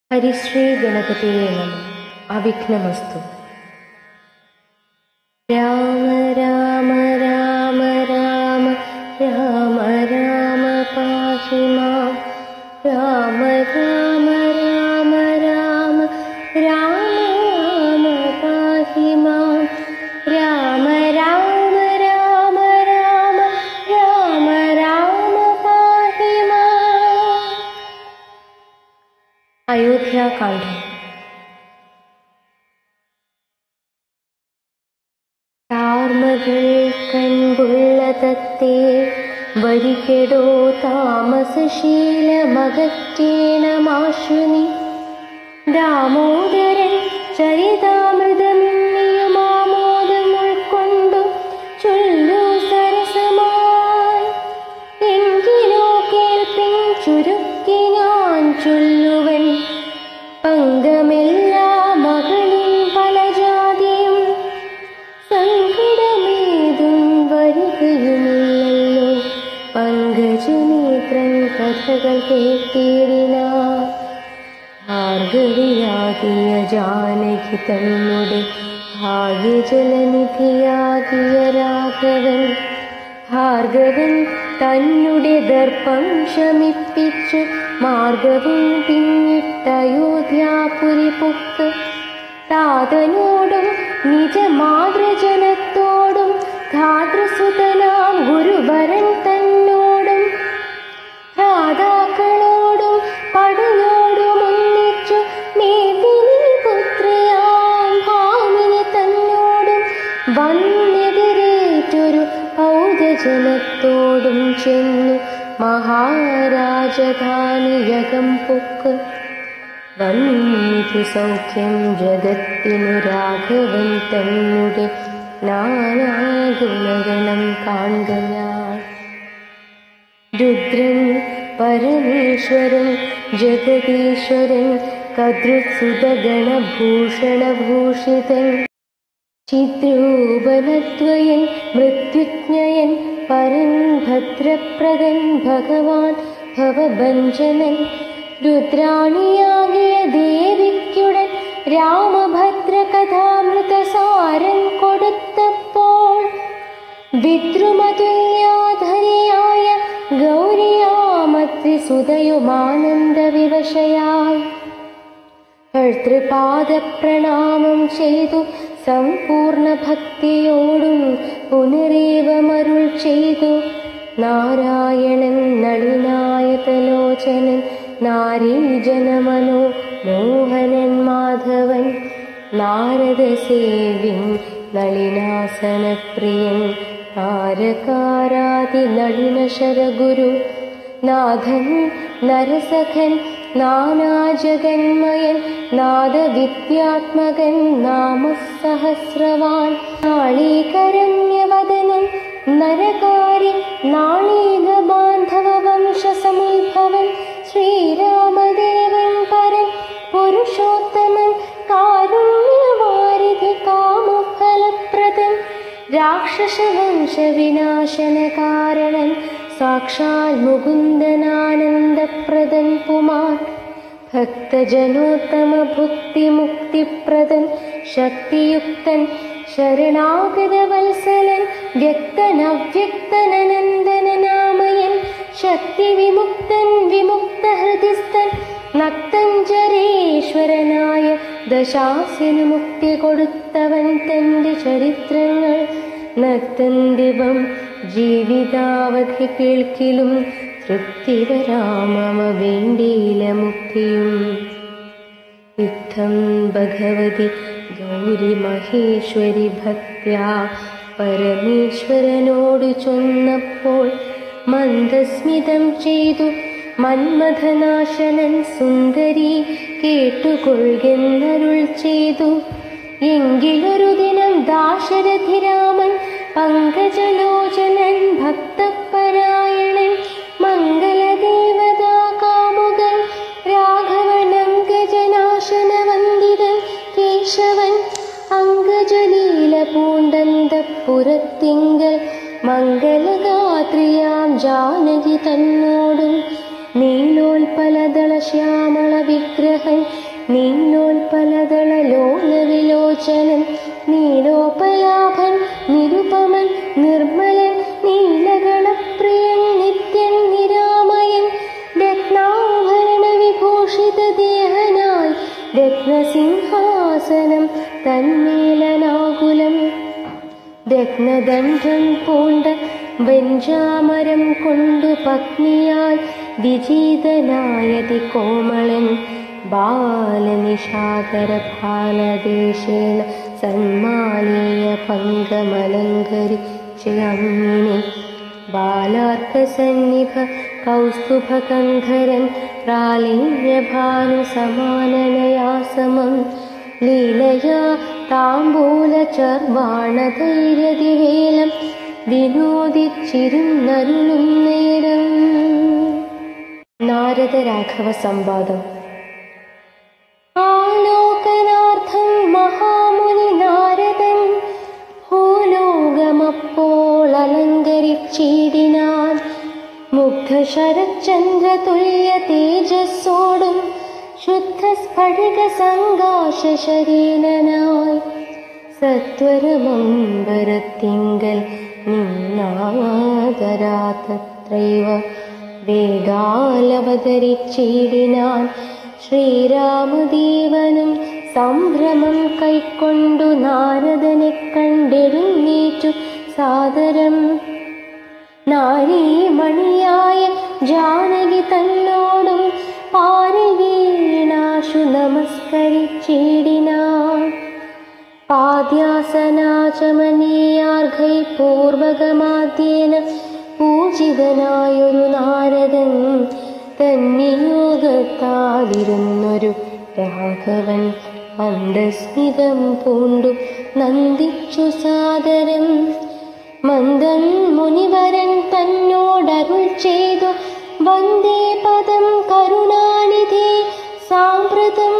ഹരിശ്രീ ഗണപതിയെ നമ അവിഘ്നമസ്തു രാമ രാമ രാമ രാമ രാമ രാമ പാഹി മാം രാമ രാമ രാമ രാമ രാമ പാഹി മാം രാമ രാമ രാമ രാമ രാമ രാമ പാഹി മാം അയോധ്യാകാന്ഡം താർമകൾ കൺപുള്ളതത്തെ വരികെടോ താമസശീലമകറ്റേണമാശുനി ദാമോദരൻ ചരിതാമൃതമിന്നിയുമാമോദം ഉൾക്കൊണ്ടു ചൊല്ലു സരസമായി എങ്കിലോ കേൾപ്പിൻ ചുരുക്കി ഞാൻ ചൊല്ലുവൻ പങ്കമെല്ലാ മകളും പല ജാതിയും സങ്കടമേതും വരികയുമില്ലല്ലോ പങ്കജനേത്രൻ കഥകൾ കേട്ടിടിന ഭാർഗവിയാകിയ ജാനകി തന്നുടെ ഭാഗ്യജലനിധിയാകിയ രാഘവൻ ഭാർഗവൻ തന്നെ ദർപ്പം ശമിപ്പിച്ചു മാർഗവും പിന്നിട്ടയോധ്യാപുരി പുക്ക് താതനോടും നിജ മാതൃജനത്തോടും ധാതൃസുതനാം ഗുരുവരൻ തന്നോടും ഭ്രാതാക്കളോടും പടയോടും ഒന്നിച്ചു മേദിനി പുത്രിയാം ഭാമിനി തന്നോടും വന്നെതിരേറ്റൊരു പൗരജനത്തോടും ചെന്നു മഹാരാജധാനിയകം പൊക്ക് വന്നിതു സൗഖ്യം ജഗത്തിനു രാഘവൻ തന്നെ നാനാഗുണഗണം കാൺകയാൽ രുദ്രൻ പരമേശ്വരൻ ജഗദീശ്വരൻ കദൃസുതഗണഭൂഷണഭൂഷിതൻ ചിദ്രൂപനദ്വയൻ മൃത്യുജ്ഞയൻ പരൻ ഭദ്രപ്രദൻ ഭഗവാൻ ഭവഭഞ്ജനൻ രുദ്രാണിയാകിയ ദേവിക്കുടൻ രാമഭദ്ര കഥാമൃതസാരൻ കൊടുത്തപ്പോൾ വിദ്രുമതുല്യാധരിയായ ഗൗരിയാമത്രിസുതയുമാനന്ദ വിവശയായി ഭർത്തൃപാദപ്രണാമം ചെയ്തു സമ്പൂർണ്ണ ഭക്തിയോടും പുനരേവമരുൾ ചെയ്തു നാരായണൻ നളിനായതലോചനൻ നാരീജനമനോ മോഹനൻ മാധവൻ നാരദസേവിൻ നളിനാസനപ്രിയൻ താരകാരാതി നളിന ശരഗുരു നാഥൻ നരസഖൻ നാനാജഗന്മയൻ നാദവിദ്യാത്മകൻ നാമസഹസ്രവാൻ നാളീകരണ്യവദനൻ നരകാരി നാളീക ബാന്ധവ വംശസമുദ്ഭവൻ ശ്രീരാമദേവൻ പരൻ പുരുഷോത്തമൻ കാരുണ്യവാരിധി കാമഫലപ്രദൻ രാക്ഷസവംശവിനാശന കാരണൻ സാക്ഷാൽ മുകുന്ദനാനന്ദപ്രദൻ പുമാൻ ഭക്തജനോത്തമ ഭുക്തിമുക്തിപ്രദൻ ശക്തിയുക്തൻ ശരണാഗതവത്സലൻ വ്യക്തനവ്യക്തനനന്ദനനാമയൻ ശക്തിവിമുക്തൻ വിമുക്തഹൃദിസ്ഥൻ നക്തഞ്ചരേശ്വരനായ ദശാസിനു മുക്തി കൊടുത്തവൻ തന്റെ ചരിത്രങ്ങൾ നക്തന്തിവം ജീവിതാവധി കേൾക്കിലും തൃപ്തി വരാമമ വേണ്ടിയില മുക്തിയും യുദ്ധം ഭഗവതി ഗൗരി മഹേശ്വരി ഭക്ത്യാ പരമേശ്വരനോട് ചൊന്നപ്പോൾ മന്ദസ്മിതം ചെയ്തു മന്മഥനാശനൻ സുന്ദരി കേട്ടുകൊള്ളുന്നരുൾ ചെയ്തു എങ്കിലൊരു ദിനം ദാശരഥിരാമൻ പങ്കജലോചനൻ ഭക്തപരായണൻ മംഗളദേവതാ കാമുകൻ രാഘവനങ്കജനാശന വന്ദിതൻ കേശവൻ അങ്കജലീല പൂണ്ടന്തപ്പുരത്തിങ്കൽ മംഗളഗാത്രിയാം ജാനകി തന്നോടും നീലോൽപലദള ശ്യാമള വിഗ്രഹൻ നീലോൽപലതള ലോലവിലോചനൻ നീലോപലാഭൻ നിരുപമൻ നിർമ്മലൻ നീലഗണപ്രിയൻ നിത്യൻ നിരാമയൻ രത്നാഭരണ വിഭൂഷിത ദേഹനായി രത്നസിംഹാസനം തന്മേലനാകുലം രത്നദണ്ഡം പൂണ്ട വെഞ്ചാമരം കൊണ്ടു പത്നിയാൽ വിജീതനായതി കോമളൻ ബാലനിഷാകര ഭാലദേശേന സന്മാനീയ പങ്കമലങ്കരിച്ച് അങ്ങിനെ ബാലാർക്കസന്നിഭ കൗസ്തുഭകന്ധരൻ പ്രാലിന്യഭാനു സമാനനയാസമം ലീലയാ താമ്പൂലചർവാണധൈര്യതിവേലം വിനോദിച്ചിരുന്നരുളും നേരം നാരദ രാഘവ സംവാദം ആലോകനാർത്ഥം മഹാമുനി നാരദൻ ഭൂലോകമപ്പോൾ അലങ്കരിച്ചിടിനാൻ മുഗ്ധ ശരചന്ദ്രതുല്യ തേജസ്സോടും ശുദ്ധ സ്ഫടിക സങ്കാശ ശരീരനായി സത്വരമമ്പരത്തിങ്കൽ നിന്നാദരാതത്രൈവ വേഗാലവതരിച്ചിടിനാൻ ശ്രീരാമദേവനും സംഭ്രമം കൈക്കൊണ്ടു നാരദനെ കണ്ടെഴുന്നേറ്റു സാദരം നാരീമണിയായ ജാനകി തന്നോടും പാരിൽ വീണാശു നമസ്കരിച്ചിടിനാൻ പാദ്യാസനാചമനീയാർഘൈ പൂർവകമാദ്യേന പൂജിതനായൊരു നാരദൻ തന്നിയോഗത്താലിരുന്നൊരു രാഘവൻ മന്ദസ്മിതം പൂണ്ടു നന്ദിച്ചു സാദരം മന്ദൻ മുനിവരൻ തന്നോടരുൾ ചെയ്തു വന്ദേ പദം കരുണാനിധി സാമ്പ്രതം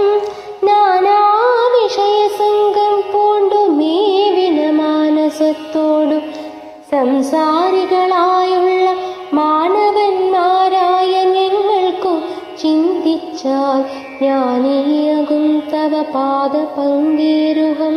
നാനാവിഷയസംഗം പൂണ്ടു മേവിന മാനസത്തോടു സംസാരികളായുള്ള മാനവന്മാരായ ഞങ്ങൾക്കു ചിന്തിച്ചാൽ ജ്ഞാനീയകും തവ പാദ പങ്കേരുഹം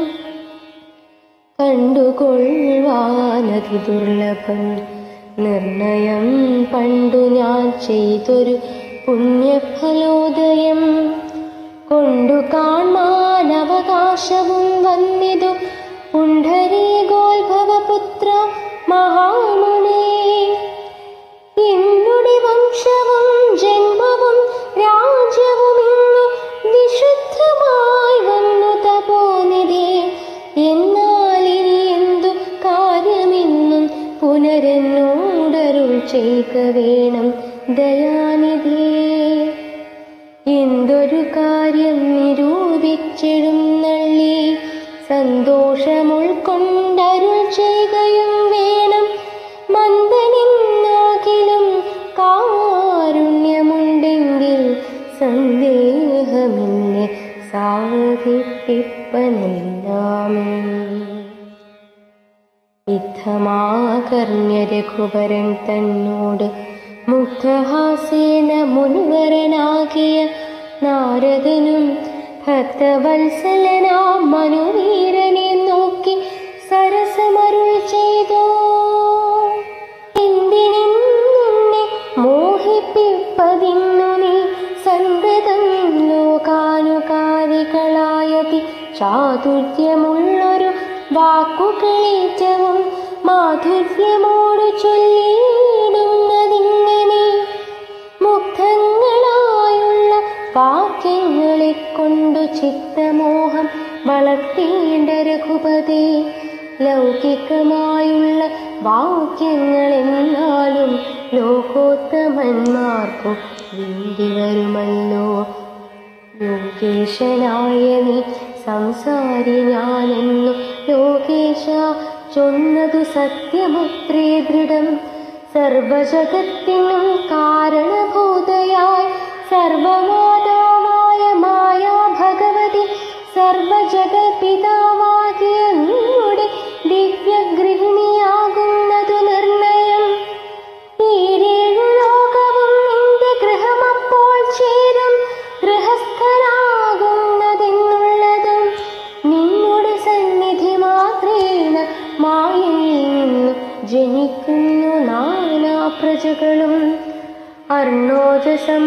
കണ്ടുകൊള്ളുവാനതി ദുർലഭം നിർണയം പണ്ടു ഞാൻ ചെയ്തൊരു പുണ്യഫലോദയം കൊണ്ടു കാണാൻ അവകാശവും വന്നിതു പുണ്ഡരീകോത്ഭവപുത്ര മഹാമുനേ എന്നുടെ വംശവും ജന്മവും രാജ്യവും ഇന്നു വിശുദ്ധമായി വന്നു തപോനിധി എന്നാൽ ഇനി എന്തു കാര്യമെന്നും പുനരെന്നോടരുൾ ചെയ്യുക വേണം ദയാനിധേ എന്തൊരു കാര്യം നിരൂപിച്ചെഴുന്നള്ളി സന്തോഷമുൾക്കൊണ്ടരുൾ ചെയ്യുകയും വേണം മന്ദനിന്നാകിലും കാരുണ്യമുണ്ടെങ്കിൽ സന്ദേഹമെന്നെ സാധിപ്പിപ്പനെല്ലാമേ യുദ്ധമാകർണ്യ രഘുവരൻ തന്നോട് മുഗ്ധഹാസേന മുനിവരനാകിയ നാരദനും ഭക്തവത്സലനാം മനുവീരനെ നോക്കി സരസമരുൾ ചെയ്തു എന്തിനെന്നെ മോഹിപ്പിപ്പതിന്നു നീ സന്തതം ലോകാനുകാരികളായതി ചാതുര്യമുള്ളൊരു വാക്കുകളേറ്റവും മാധുര്യമോട് ചൊല്ലിയിടുന്നതിങ്ങനെ മുഗ്ധങ്ങളായുള്ള വാക്യങ്ങളെ കൊണ്ടു ചിത്തമോഹം വളർത്തേണ്ട രഘുപതി ലൗകികമായുള്ള വാക്യങ്ങളെന്നാലും ലോകോത്തമന്മാർക്കു വേണ്ടി വരുമല്ലോ യോഗേശനായ നീ സംസാരി ഞാനെന്നു ലോകേശ ചൊന്നതു സത്യമത്രേ ദൃഢം സർവജഗത്തിനും കാരണഭൂതയായി സർവമാതാവായ മായാ ഭഗവതി സർവജഗപിതാവാകിയ നിങ്ങളുടെ ദിവ്യഗൃഹിണിയാകുന്നതു നിർണയം ഈരേഴു ലോകവും നിന്റെ ഗൃഹമപ്പോൾ ചേരും ഗൃഹസ്ഥനാകും തന്നോജ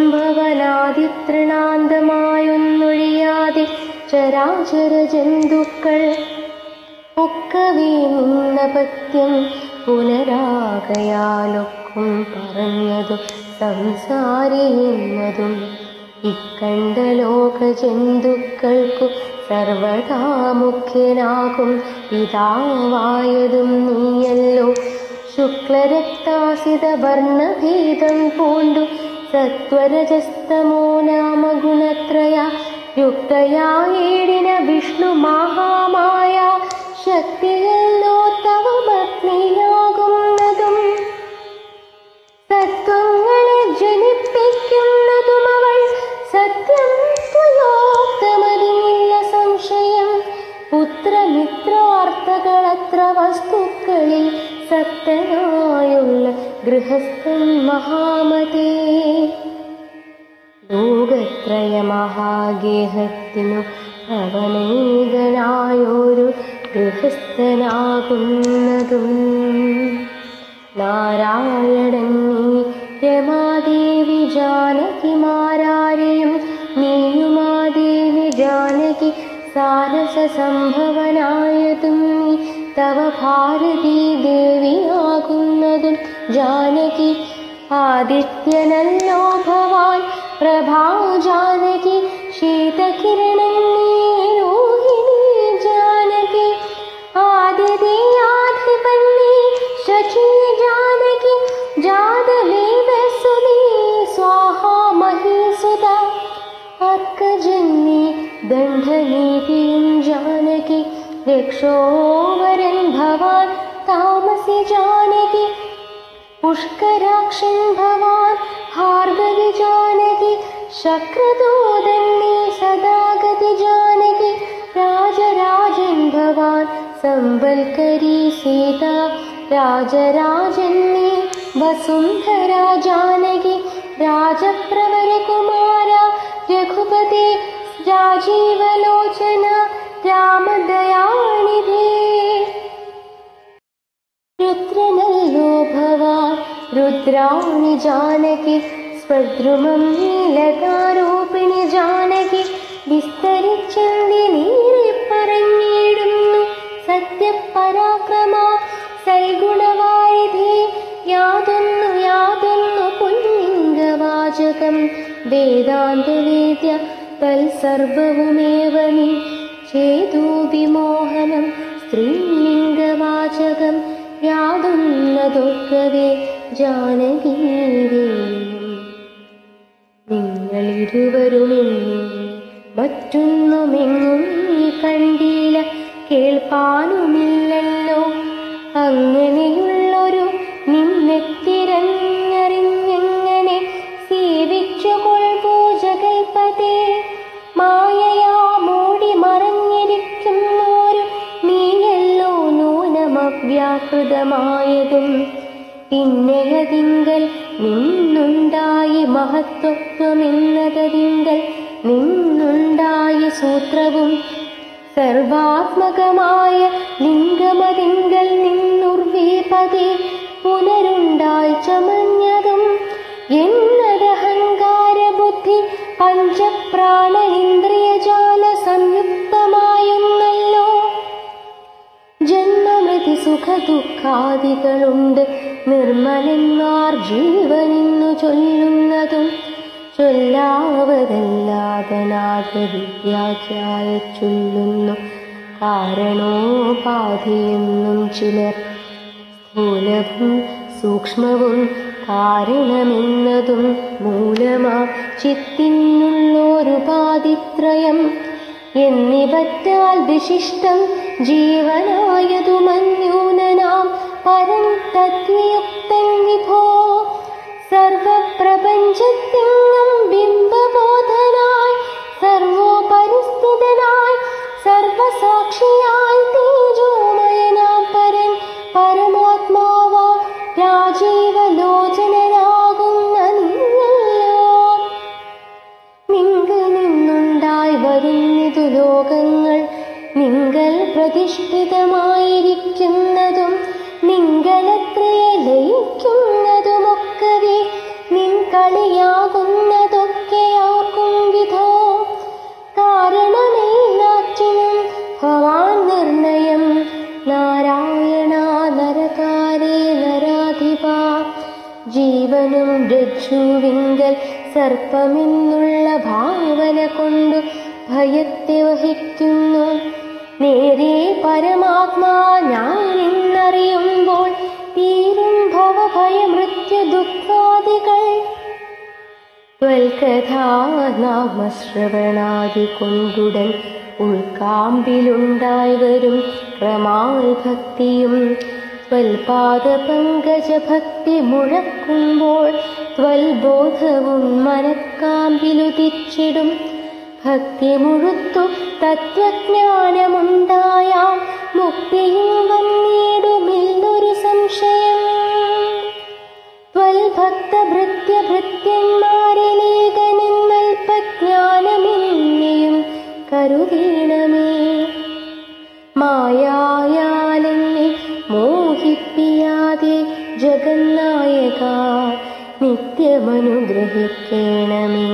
സംഭവനാദിതൃണാന്തമായൊന്നൊഴിയാതെ ചരാചര ജന്തുക്കൾ ഒക്കവേ നിന്നപത്യം പുനരാകയാലൊക്കും പറഞ്ഞതും സംസാരിയുന്നതും ഇക്കണ്ട ലോക ജന്തുക്കൾക്കു സർവദാ മുഖ്യനാകും പിതാവായതും നീയല്ലോ ശുക്ലരക്താസിത വർണ്ണഭേദം പൂണ്ടു സത്വരജസ്തമോ നാമ ഗുണത്രയ യുക്തയായേടിന വിഷ്ണു മഹാമായ ശക്തിയല്ലോ തവ പത്നിയാകുന്നതും സത്വങ്ങളെ ജനിപ്പിക്കുന്നതും അവൾ സത്യം ത്വയോക്തമതിനില്ല സംശയം പുത്രമിത്രാർത്ഥകളത്ര വസ്തുക്കളിൽ സക്തനായുള്ള ഗൃഹസ്ഥൻ മഹാമതേ ലോകത്രയമഹാഗേഹത്തിനു അവനേകനായൊരു ഗൃഹസ്ഥനാകുന്നതും നാരായണൻ നീ രമാദേവി ജാനകി മാരാരെയും നീയുമാദേവി ജാനകി സാരസ സംഭവനായതും നീ തവ ഭാരതീ ദേവിയാകുന്നതും ജാനകി ആദിത്യനല്ലോ ഭവാൻ പ്രഭാ ജാനകി ശീതകിരണം നീ രോഹിണി ജാനകി ആദിതേയാധിപന്നി ശചി ജാനകി ജാതവേദസുതി സ്വാഹാ മഹീസുത അർക്കജന്നി ദണ്ഡനീതിയും ജാനകി രക്ഷോവരൻ ഭവാൻ താമസി ജാനകി പുഷ്കരാക്ഷൻ ഭവാൻ ഭാർഗവി ജാനകി ശക്രദൂതൻ നീ സദാഗതി ജാനകി രാജരാജൻ ഭവാൻ സംബൽക്കരി സീത രാജരാജൻ നീ വസുന്ധര ജാനകി രാജപ്രവരകുമാര രഘുപതി രാജീവലോചന രാമദയാനിധി രുദ്രനല്ലോ ഭവാൻ രുദ്രാണി ജാനകി സ്വദ്രുമം നീലകാരോപിണി ജാനകി വിസ്തരിച്ചെന്തി നീറി പറഞ്ഞിടുന്നു സത്യപരാക്രമ സൽഗുണവാരിധി യാതൊന്നു യാതൊന്നു പുല്ലിംഗവാചകം വേദാന്തവേദ്യ തൽസർവവുമേവ നീ ചേതോവിമോഹനം സ്ത്രീലിംഗവാചകം യാതൊന്നതൊക്കവേ ജാനകീരേയും നിങ്ങളിരുവരുമെന്നും മറ്റൊന്നുമെങ്ങും നീ കണ്ടില്ല കേൾപ്പാനുമില്ലല്ലോ അങ്ങനെയുള്ളൊരു നിന്നെത്തിരഞ്ഞറിഞ്ഞെങ്ങനെ സേവിച്ചുകൊൾവോ ജഗൽപതേ മായയാ മൂടി മറഞ്ഞിരിക്കുന്നോരു നീയല്ലോ നൂനമവ്യാകൃതമായതും പിന്നെയതിങ്കൽ നിന്നുണ്ടായി മഹത്വത്വമെന്നതതിങ്കൽ നിന്നുണ്ടായി സൂത്രവും സർവാത്മകമായ ലിംഗമതിങ്കൽ നിന്നുർവീപതി പുനരുണ്ടായി ചമഞ്ഞതും എന്നതഹങ്കാര ബുദ്ധി പഞ്ചപ്രാണ ഇന്ദ്രിയജാല സംയുക്തമായുന്നല്ലോ ജന്മമൃതി സുഖ ദുഃഖാദികളുണ്ട് നിർമ്മലന്മാർ ജീവനിന്നു ചൊല്ലുന്നതും ചൊല്ലാവതല്ലാതനാഥവിദ്യാഖ്യായ ചൊല്ലുന്നു കാരണോപാധിയെന്നും ചിലർ സ്ഥൂലവും സൂക്ഷ്മവും കാരണമെന്നതും മൂലമാ ചിത്തിനുള്ളോരുപാധിത്രയം എന്നിവറ്റാൽ വിശിഷ്ടം ജീവനായതുമന്യൂനനാം പരം തദ്വിയുക്തൻ വിഭോ സർവപ്രപഞ്ചത്തിങ്ങും ബിംബബോധനായി സർവോപരിസ്ഥിതനായി സർവസാക്ഷിയായി തേജോമയനാം പരൻ പരമാത്മാവാ രാജീവലോചനനാകുന്ന നീയല്ലോ നിങ്കൽ നിന്നുണ്ടായി വരുന്നിതു ലോകങ്ങൾ നിങ്കൽ പ്രതിഷ്ഠിതമായിരിക്കുന്നതും നിങ്കലത്രേ ലയിക്കുന്നതുമൊക്കവേ നിൻ കളിയാകുന്നതൊക്കെയാർക്കും വിധോ കാരണമില്ലാറ്റിനും ഭവാൻ നിർണയം നാരായണ നരകാരേ നരാധിപ ജീവനും രജ്ജുവിങ്കൽ സർപ്പമെന്നുള്ള ഭാവന കൊണ്ടു ഭയത്തെ വഹിക്കുന്നു നേരെ പരമാത്മാ ഞാൻ എന്നറിയുമ്പോൾ തീരും ഭവഭയ മൃത്യു ദുഃഖാദികൾ ത്വൽകഥാനാമശ്രവണാദി കൊണ്ടുടൻ ഉൾക്കാമ്പിലുണ്ടായി വരും ക്രമാൽ ഭക്തിയും ത്വൽപാദ പങ്കജ ഭക്തി മുഴക്കുമ്പോൾ ത്വൽബോധവും മനക്കാമ്പിലുദിച്ചിടും ഭക്തി മുഴുത്തു തത്വജ്ഞാനമുണ്ടായാം മുക്തിയും വന്നിടുമില്ലൊരു സംശയം ത്വൽഭക്തഭൃത്യഭൃത്യന്മാരിലേകനെന്നൽപജ്ഞാനമെന്നെയും കരുതീണമേ മായായാലെന്നെ മോഹിപ്പിയാതെ ജഗന്നായക നിത്യമനുഗ്രഹിക്കണമേ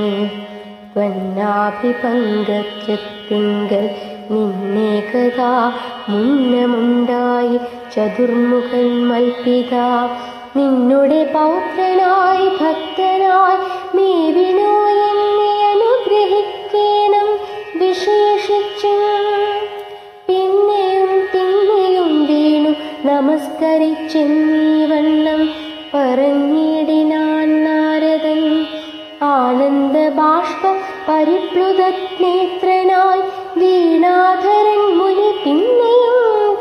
ത്വന്നാഭിപങ്കത്തിങ്കൽ നിന്നെ കഥാ മുന്നമുണ്ടായി ചതുർമുഖൻ മൽപിത നിന്നുടെ പൗത്രനായി ഭക്തനായി മേവിനോ എന്നെ അനുഗ്രഹിക്കണം വിശേഷിച്ചും പിന്നെയും പിന്നെയും വീണു നമസ്കരിച്ചെന്നീ വണ്ണം പറഞ്ഞിടിനാൻ നാരദൻ ആനന്ദ ബാഷ്പ പരിപ്ലുതനേത്രനായി വീണാധരൻ മുനി പിന്നെയും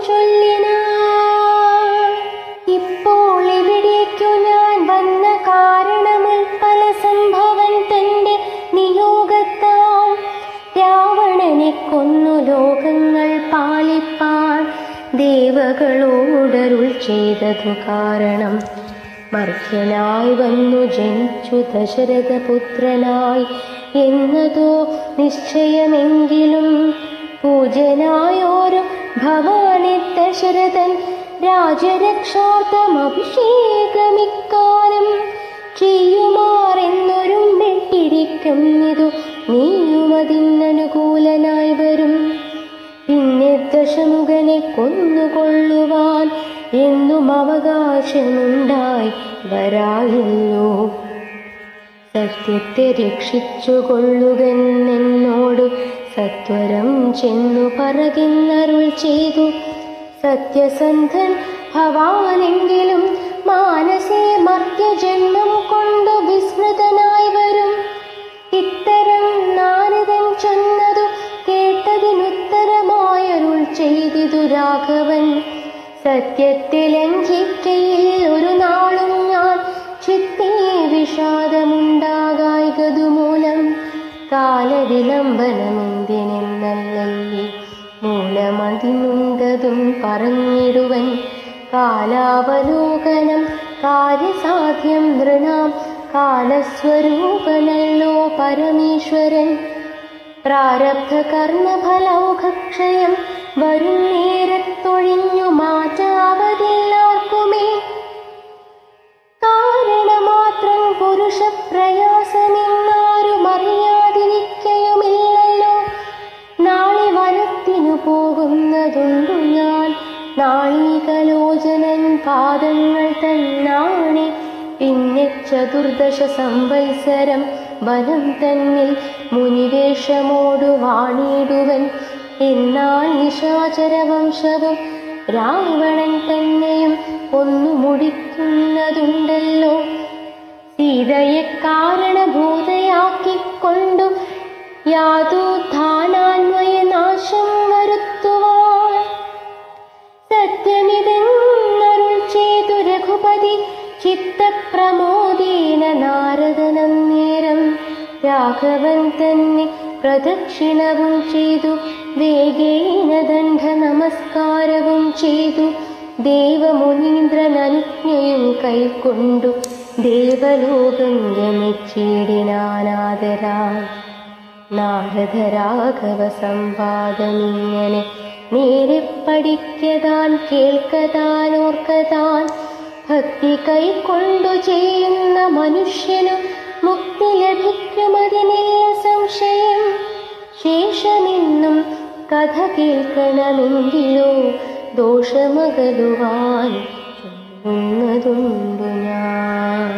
ചൊല്ലിനാൻ ഇപ്പോൾ ഇവിടേക്കു ഞാൻ വന്ന കാരണമുൾ പല സംഭവൻ തന്റെ നിയോഗത്താൽ രാവണനെ കൊന്നു ലോകങ്ങൾ പാലിപ്പാൻ ദേവകളോടരുൾ ചെയ്തതു കാരണം മർത്യനായി വന്നു ജനിച്ചു ദശരഥപുത്രനായി എന്നതോ നിശ്ചയമെങ്കിലും പൂജനായോരു ഭവാനി ദശരഥൻ രാജരക്ഷാർത്ഥം അഭിഷേകമിക്കാലം ചെയ്യുമാറെന്നൊരും വെട്ടിരിക്കുന്നിതു നീയുമതിനനുകൂലനായി വരും പിന്നെ ദശമുഖനെ കൊന്നുകൊള്ളുവാൻ എന്നും അവകാശമുണ്ടായി വരായല്ലോ സത്യത്തെ രക്ഷിച്ചുകൊള്ളുകെന്നോട് സത്വരം ചെന്നു പറകിന്നരുൾ ചെയ്തു സത്യസന്ധൻ ഭവാനെങ്കിലും മാനസേ മർത്യജന്മം കൊണ്ടു വിസ്മൃതനായി വരും ഇത്തരം നാരദൻ ചെന്നതു കേട്ടതിനുത്തരമായരുൾ ചെയ്തിതു രാഘവൻ സത്യത്തെ ലംഘിക്കയിൽ ഒരു നാളും ഞാൻ ചിത്തേ വിഷാദമുണ്ടാകായതുമൂലം കാലവിലംബനമെന്തിനെന്നല്ലല്ലേ മൂലമതിനുണ്ടതും പറഞ്ഞിടുവൻ കാലാവലോകനം കാര്യസാധ്യം നൃണാം കാലസ്വരൂപനല്ലോ പരമേശ്വരൻ പ്രാരബ്ധ കർമ്മഫലൗഘക്ഷയം വരും നേരത്തൊഴിഞ്ഞു മാറ്റാവതില്ലാർക്കുമേ കാരണമാത്രം പുരുഷ പ്രയാസമെന്നാരും അറിയാതിരിക്കയുമില്ലല്ലോ നാളെ വനത്തിനു പോകുന്നതുണ്ടു ഞാൻ നാളീകലോചനൻ പാദങ്ങൾ തന്നാണെ പിന്നെ ചതുർദശ സംവത്സരം വനം തന്നിൽ മുനിവേഷമോടു വാണിടുവൻ എന്നാൽ നിശാചര വംശവും രാവണൻ തന്നെയും ഒന്നു മുടിക്കുന്നതുണ്ടല്ലോ സീതയെ കാരണഭൂതയാക്കിക്കൊണ്ടു യാതൊധാനാന്വയ നാശം വരുത്തുവാൻ സത്യമിതെന്നരുൾ ചെയ്തു രഘുപതി ചിത്തപ്രമോദീന നാരദനന്നേരം രാഘവൻ തന്നെ പ്രദക്ഷിണവും ചെയ്തു വേഗേന ദണ്ഡ നമസ്കാരവും ചെയ്തു ദേവമുനീന്ദ്രൻ അനുജ്ഞയും കൈക്കൊണ്ടു ദേവലോകം ഗമിച്ചിടിനാനാദരാൽ നാരദരാഘവ സംവാദമിങ്ങനെ നേരെ പഠിക്കതാൻ കേൾക്കതാൻ ഓർക്കതാൻ ഭക്തി കൈക്കൊണ്ടു ചെയ്യുന്ന മനുഷ്യനു മുക്തി ലഭിക്കുമതിനില്ല സംശയം ശേഷമെന്നും കഥ കേൾക്കണമെങ്കിലോ ദോഷമകലുവാൻ ചൊല്ലുന്നതുണ്ടു ഞാൻ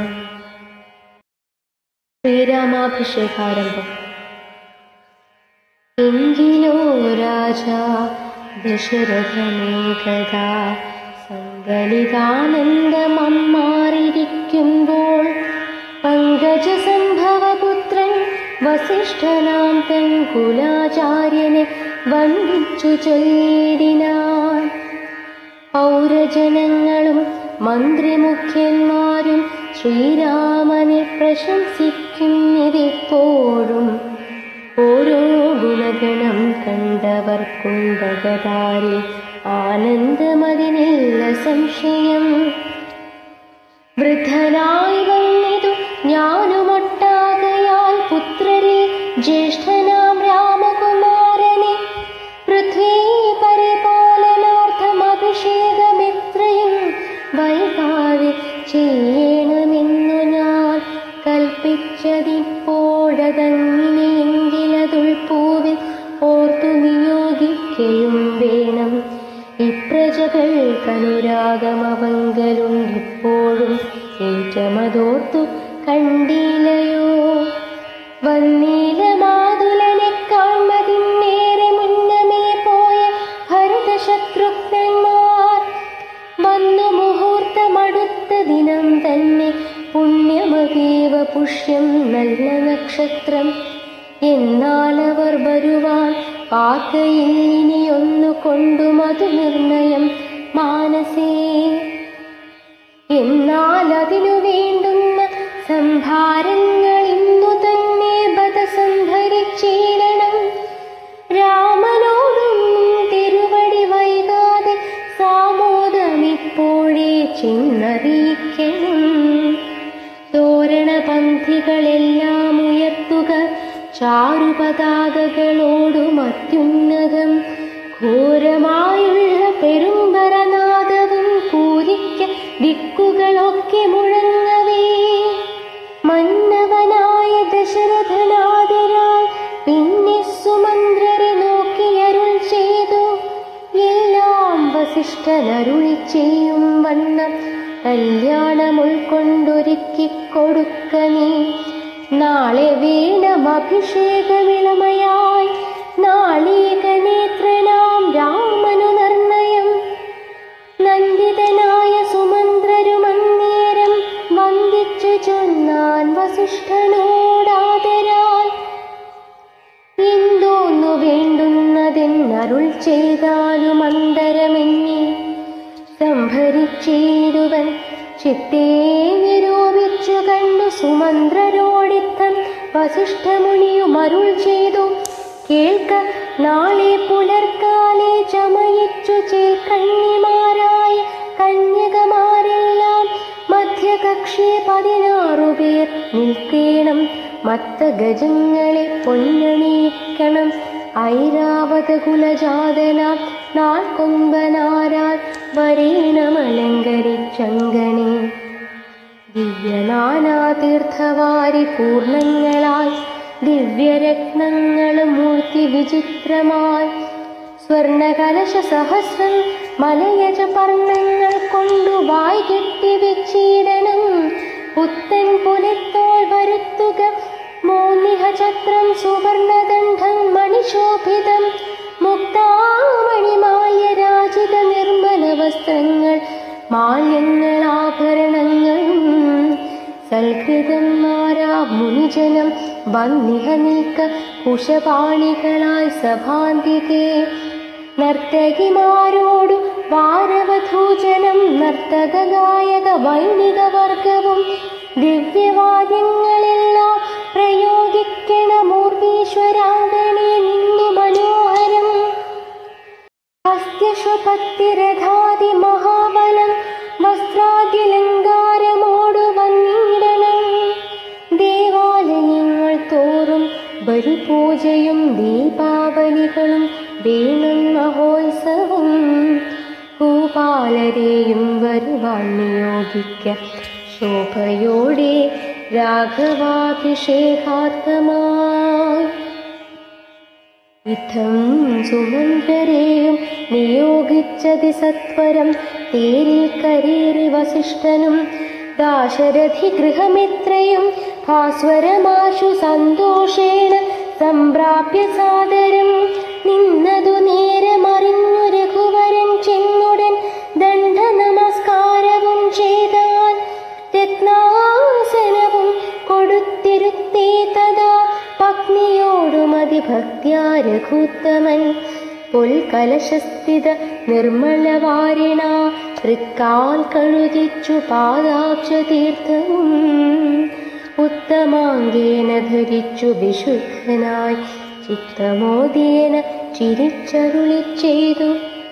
ശ്രീരാമാഭിഷേകാരംഭം എങ്കിലോ രാജ ദശരഥമേകഥാ സങ്കലിതാനന്ദമമ്മാറിരിക്കുമ്പോൾ പങ്കജ സംഭവപുത്രൻ വസിഷ്ഠനാം തൻ കുലാചാര്യനെ വന്ദിച്ചു ചൊല്ലിടിനാൻ പൗരജനങ്ങളും മന്ത്രിമുഖ്യന്മാരും ശ്രീരാമനെ പ്രശംസിക്കുന്നിതെപ്പോഴും ഓരോ ഗുണഗണം കണ്ടവർക്കുണ്ടകതാരിൽ ആനന്ദമതിനില്ല സംശയം വൃദ്ധനായി വന്നിതു ഞാനുമൊട്ടാകയാൽ പുത്രരിൽ ജ്യേഷ്ഠനാം രാമകുമാരനെ പൃഥ്വീ പരിപാലനാർത്ഥം അഭിഷേകമിത്രയും വൈകാതെ ചെയ്യണമെന്നു ഞാൻ കൽപ്പിച്ചതിപ്പോഴതങ്ങിനെയെങ്കിലതുൾപ്പൂവിൽ ഓർത്തു നിയോഗിക്കയും വേണം ഇപ്രജകൾക്കനുരാഗമവങ്കലുണ്ടിപ്പോഴും ഏറ്റമതോർത്തു കണ്ടില്ലയോ വന്നീല മാതുലനെ കാൺമതിന്നേറെ മുന്നമേ പോയ ഭരതശത്രുഘ്നന്മാർ വന്നു മുഹൂർത്തമടുത്ത ദിനം തന്നെ പുണ്യമതീവ പുഷ്യം നല്ല നക്ഷത്രം എന്നാൽ അവർ വരുവാൻ പാർക്കയിലിനിയൊന്നു കൊണ്ടു മധു നിർണയം മാനസേ എന്നാൽ അതിനു വേണ്ടുന്ന സംഭാരങ്ങൾ ഇന്നു തന്നെ ബത സംഭരിച്ചിടണം രാമനോടും തിരുവടി വൈകാതെ സാമോദമിപ്പോഴേ ചെന്നറിയിക്കണം തോരണപന്ഥികളെല്ലാം ഉയർത്തുക ചാരുപതാകകളോടും അത്യുന്നതം ഘോരമായുള്ള പെരുമ്പരനാദവും പൂരിക്ക ദിക്കുകളൊക്കെ മുഴങ്ങവേ മന്നവനായ ദശരഥനാദരാൽ പിന്നെ സുമന്ത്രരെ നോക്കിയരുൾ ചെയ്തു എല്ലാം വസിഷ്ഠനരുളി ചെയ്യും വണ്ണം കല്യാണം ഉൾക്കൊണ്ടൊരുക്കി കൊടുക്ക നീ നാളെ വേണം അഭിഷേകവിളമയായി നാളീക നേത്രനാം രാമനു നിർണയം നന്ദിതനായ സുമന്ത്രരുമന്നേരം വന്ദിച്ചു ചൊന്നാൻ വസിഷ്ഠനോടാദരാൽ എന്തോന്നു വേണ്ടുന്നതെന്നരുൾ ചെയ്താലും അന്തരമെന്നെ സംഭരിച്ചിടുവൻ ചിത്തേ നിരൂപിച്ചു കണ്ടു സുമന്ത്രരോടിത്തം വസിഷ്ഠമുനിയും അരുൾ ചെയ്തു കേൾക്ക നാളെ പുലർക്കാലെ ചമയിച്ചു ചേൽക്കണ്ണിമാരായ കന്യകമാരെല്ലാം മധ്യകക്ഷി പതിനാറു പേർ നിൽക്കേണം മത്ത ഗജങ്ങളെ പൊന്നണിയിക്കണം ഐരാവത കുലജാതനാം നാൽക്കൊമ്പനാരാൽ വരേണമലങ്കരിച്ചങ്കണേ ദിവ്യനാനാതീർത്ഥവാരി പൂർണ്ണങ്ങളാൽ ദിവ്യരത്നങ്ങളും മൂർത്തി വിചിത്രമായി സ്വർണകലശ സഹസ്രം മലയജ പർണങ്ങൾ കൊണ്ടു വായി കെട്ടി വെച്ചിടണം പുത്തൻ പുലിത്തോൾ വരുത്തുക മോനിഹചത്രം സുവർണദണ്ഡം മണിശോഭിതം മുക്താമണിമായ രാജിത നിർമ്മല വസ്ത്രങ്ങൾ മാല്യങ്ങൾ ആഭരണങ്ങളും സൽകൃതന്മാരാ മുനിജനം വന്നിഹ നീക്ക കുശപാണികളായി സഭാന്തികേ നർത്തകിമാരോടു വാരവധൂജനം നർത്തക ഗായക വൈണിക വർഗവും ദിവ്യവാദ്യങ്ങളെല്ലാം പ്രയോഗിക്കണമൂർവീശ്വരാങ്കണേ നിന്നു മനോഹരം ഹസ്ത്യശ്വപത്തിരഥാതി മഹാബലം വസ്ത്രാദ്യലങ്കാരമോടു വന്നിടണം ദേവാലയങ്ങൾ തോറും ബലിപൂജയും ദീപാവലികളും വേണം മഹോത്സവം ഭൂപാലരെയും വരുവാൻ നിയോഗിക്ക ശോഭയോടെ രാഘവാഭിഷേകാർത്ഥമായി ഇത്തം സുമന്ത്രരെയും നിയോഗിച്ചതി സത്വരം തേരിൽ കരേറി വസിഷ്ഠനും ദാശരഥി ഗൃഹമിത്രയും ഭാസ്വരമാശു സന്തോഷേണ സംപ്രാപ്യ സാദരം നിന്നതു നേരമറിഞ്ഞു രഘുവരൻ ചെന്നുടൻ ദണ്ഡ നമസ്കാരവും ചെയ്താൽ രത്നാസനവും കൊടുത്തിരുത്തേ തഥാ പത്നിയോടുമതി ഭക്ത്യാ രഘുത്തമൻ പൊൽകലശസ്ഥിത നിർമ്മലവാരിണ തൃക്കാൽ കഴുകിച്ചു പാദാബ്ജ തീർത്ഥവും ഉത്തമാംഗേന ധരിച്ചു വിശുദ്ധനായി ചിത്തമോദിയേന ചിരിച്ചരുളി ചെയ്തു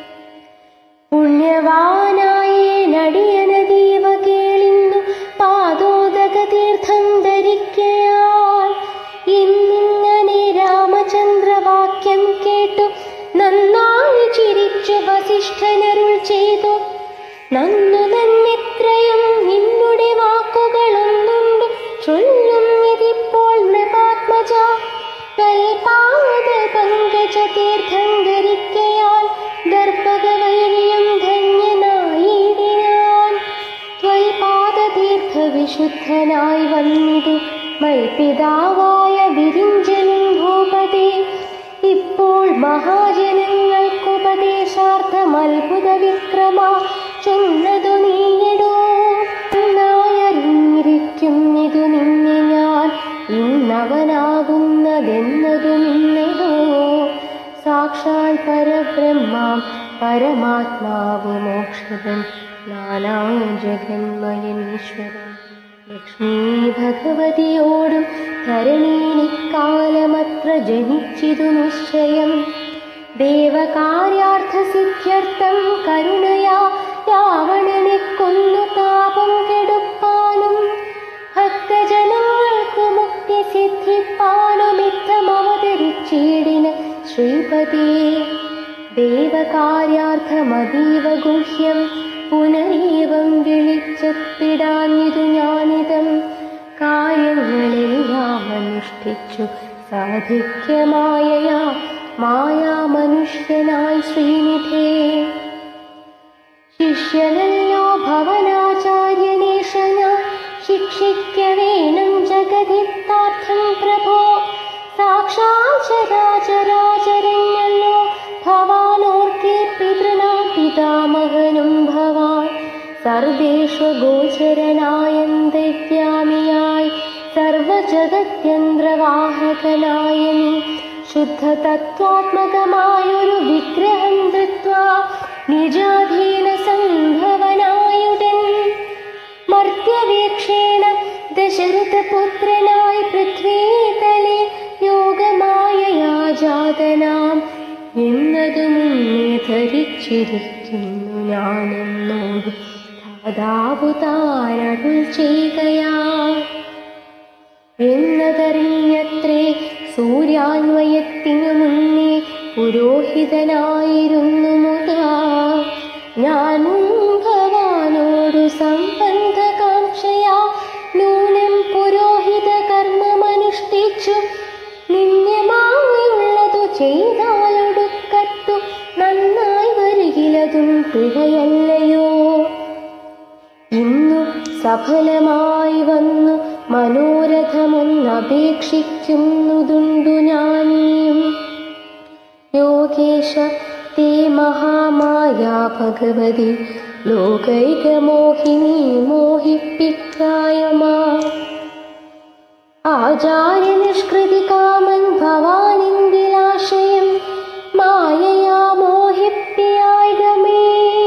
പുണ്യവാനായേ നടിയനദീവ കേളിന്നു പാദോദക തീർത്ഥം ധരിക്കയാൽ ഇന്നിങ്ങനെ രാമചന്ദ്രവാക്യം കേട്ടു നന്നായി ചിരിച്ചു വസിഷ്ഠനരുൾ ചെയ്തു നന്നു തന്നിത്രയും നിന്നുടെ വാക്കുകളൊന്നുണ്ട് ചൊല്ലും ഇതിപ്പോൾ നൃപാത്മജ കൽപാദ പങ്കജ തീർത്ഥം ധരിക്കയാൽ ദർപ്പകവൈര്യം ധന്യനായിടിനാൻ ത്വൽപാദതീർത്ഥ വിശുദ്ധനായി വന്നിതു മൽപിതാവായ വിരിഞ്ചനും ഭൂപതി ഇപ്പോൾ മഹാജനങ്ങൾക്കുപദേശാർത്ഥം അത്ഭുത വിക്രമ ചൊന്നതു നീയിടോ നായറിഞ്ഞിരിക്കും ഇതു നിന്നെ ഞാൻ ഇന്നവനാകുന്നതെന്നതു നിന്നടോ സാക്ഷാൽ പരബ്രഹ്മാം പരമാത്മാവ് മോക്ഷതൻ നാനാം ജഗന്മയനീശ്വരൻ ലക്ഷ്മി ഭഗവതിയോടും ധരണീനിക്കാലമത്ര ജനിച്ചിതു നിശ്ചയം ദേവകാര്യാർത്ഥസിദ്ധ്യർത്ഥം കരുണയാ രാവണനെ കൊന്നു താപം കെടുപ്പാനും ഭക്തജനങ്ങൾക്കു മുക്തി സിദ്ധിപ്പാനുമിത്തം അവതരിച്ചിടിന ശ്രീപതി ദേവകാര്യാർത്ഥമതീവ ഗുഹ്യം പുനരേവം വിളിച്ചപ്പിടാഞ്ഞിതു ഞാനിതം കാര്യങ്ങളെല്ലാം അനുഷ്ഠിച്ചു സാധിക്യമായയാ മായാമനുഷ്യനായി ശ്രീനിധേ ശിഷ്യനല്ലോ ഭവനാചാര്യനേഷന ശിക്ഷിക്ക വേണം ജഗതിത്താർത്ഥം പ്രഭോ സാക്ഷാൽ ചരാചരാചരഞ്ഞല്ലോ ഭവാനോർക്കെ പിതൃണാ പിതാമഹനും ഭവാൻ സർവേഷു ഗോചരനായന്തര്യാമിയായി സർവജഗത്യന്ത്രവാഹകനായ നീ ശുദ്ധ തത്വാത്മകമായൊരു വിഗ്രഹം ധൃത്വാ നിജാധീന സംഭവനായുടൻ മർത്യവീക്ഷേണ ദശരഥപുത്രനായി പൃഥ്വീതലെ യോഗമായയാ ജാതനാം എന്നതു മുന്നേ ധരിച്ചിരിക്കുന്നു ഞാനെന്നോട് ദാതാവു താനരുൾ ചെയ്യുകയാ എന്നതറിഞ്ഞത്രേ സൂര്യാന്വയത്തിനു മുന്നേ പുരോഹിതനായിരുന്നു മുതാ ഞാനും ഭവാനോടു സംബന്ധകാംക്ഷയാ നൂനം പുരോഹിത കർമ്മമനുഷ്ഠിച്ചു നിന്യമായുള്ളതു ചെയ്താലൊടുക്കത്തു നന്നായി വരികിലതും പിഴയല്ലയോ ഇന്നു സഫലമായി വന്നു മനോരഥമൊന്നപേക്ഷിക്കുന്നതുണ്ടു ഞാനിയും യോഗേശ തേ മഹാമായാ ഭഗവതി ലോകൈകമോഹിനി മോഹിപ്പിക്കായമാ ആചാര്യ നിഷ്കൃതി കാമൻ ഭവാനിന്ദിലാശയം മായയാ മോഹിപ്പിയായിടമേ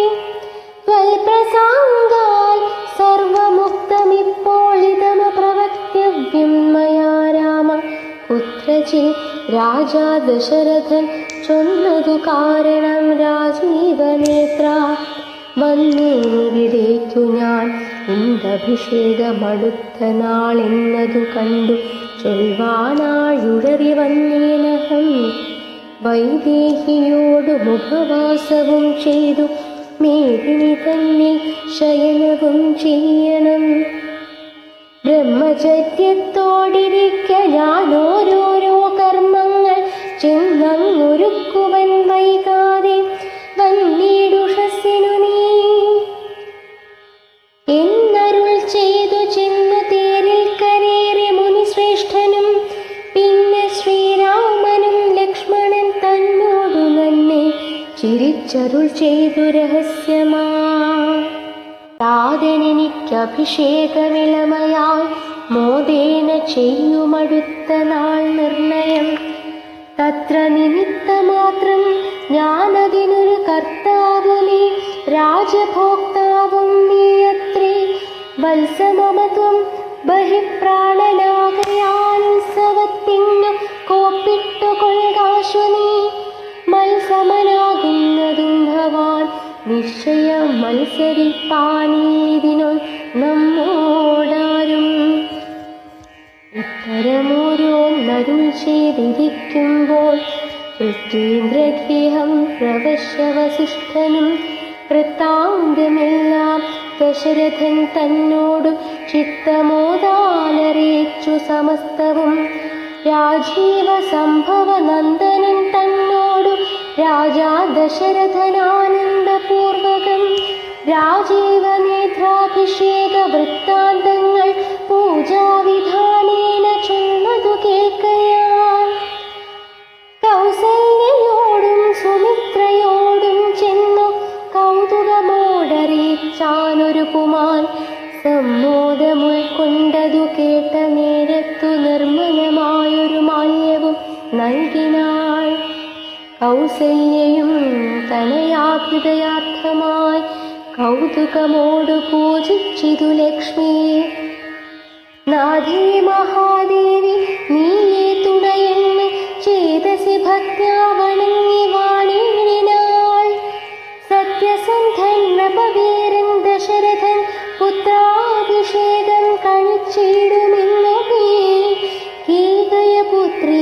ത്വൽപ്രസാങ്കാൽ സർവമുക്തമിപ്പോൾ ഇതമ പ്രവർത്തിവ്യം മയാ രാമ കുത്രചിൽ രാജാ ദശരഥൻ ചൊന്നതു കാരണം രാജീവനേത്ര വന്നേനിവിടേക്കു ഞാൻ ഇന്തഭിഷേകമടുത്ത നാളെന്നതു കണ്ടു ചൊൽവാനാഴുഴറി വന്നേനഹം വൈദേഹിയോടു മുഖവാസവും ചെയ്തു മേദിനി തന്നിൽ ശയനവും ചെയ്യണം ബ്രഹ്മചര്യത്തോടിരിക്ക ഞാൻ ഓരോരോ കർമ്മങ്ങൾ ചെന്നങ്ങൊരുക്കുവൻ വൈകാതെ വന്നീടുഷസ്സിനു നീ എന്നരുൾ ചെയ്തു ചെന്നു തേരിൽ കരേറി മുനിശ്രേഷ്ഠനും പിന്നെ ശ്രീരാമനും ലക്ഷ്മണൻ തന്നോടു നന്നെ ചിരിച്ചരുൾ ചെയ്തു രഹസ്യമാ താതനെനിക്ക് അഭിഷേകവിളമയാൽ മോദേന ചെയ്യുമടുത്ത നാൾ നിർണയം തത്ര നിമിത്തമാത്രം ഞാനതിനൊരു കർത്താവുമേ രാജഭോക്താവും നീയത്രേ വത്സമമത്വം ബഹിപ്രാണനാകയാൽ ഉത്സവത്തിനു കോപ്പിട്ടു കൊൾകാശു നീ മത്സമനാകുന്നതും ഭവാൻ നിശ്ചയം മത്സരിപ്പാനീതിനോ നമ്മോടാരും ഇത്തരമോരോന്നരുൾ ചെയ്തിരിക്കുമ്പോൾ ഋത്വീന്ദ്രഗേഹം പ്രവശ്യവസിഷ്ഠനും വൃത്താന്തമെല്ലാം ദശരഥൻ തന്നോടു ചിത്തമോദാലറിയിച്ചു സമസ്തവും രാജീവ സംഭവ നന്ദനൻ തന്നോടു രാജാ ദശരഥനാനന്ദപൂർവകം രാജീവ നേത്രാഭിഷേക വൃത്താന്തങ്ങൾ പൂജാവിധാനേന ചൊന്നതു കേൾക്കയാൽ കൗസല്യയോടും സുമിത്രയോടും ചെന്നു കൗതുകമോടറിയിച്ചാനൊരു കുമാൻ സമ്മോദമുൾക്കൊണ്ടതു കേട്ട നേരത്തു നിർമ്മലമായൊരു മാല്യവും നൽകിനാൾ കൗസല്യയും തനയാഭൃതയാർത്ഥമായി കൗതുകമോടു പൂജിച്ചിതു ലക്ഷ്മിയെ നാഥേ മഹാദേവി നീയേ തുണയെന്ന് ചേതസി ഭക്ത്യാ വണങ്ങി വാണിനാൾ സത്യസന്ധൻ നപവീരൻ ദശരഥൻ പുത്രാഭിഷേകം കഴിച്ചിടുമെന്നു കീകയപുത്രി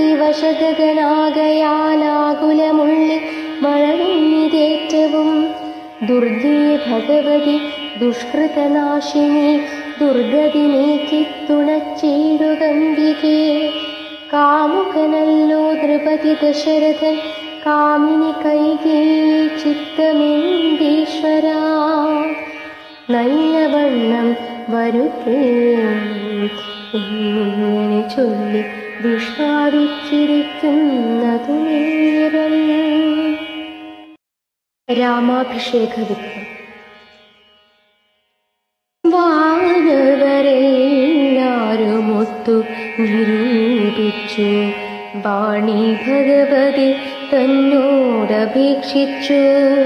വശഗനാകയാലാകുലമുള്ളി മഴവിഞ്ഞിതേറ്റവും ദുർഗേ ഭഗവതി ദുഷ്കൃതനാശിനി ദുർഗതി നീക്കി തുണച്ചിടുകമ്പികേ കാമുകനല്ലോ ദ്രുപതി ദശരഥൻ കാമിനി കൈകേ ചിത്തമെന്തീശ്വര നല്ലവണ്ണം വരുത്തേ എന്നിങ്ങനെ ചൊല്ലി വിഷാദിച്ചിരിക്കുന്നതു നേരം രാമാഭിഷേക വിഘ്നം വാനവരെല്ലാരുമൊത്തു നിരൂപിച്ചു വാണി ഭഗവതി തന്നോടപേക്ഷിച്ചു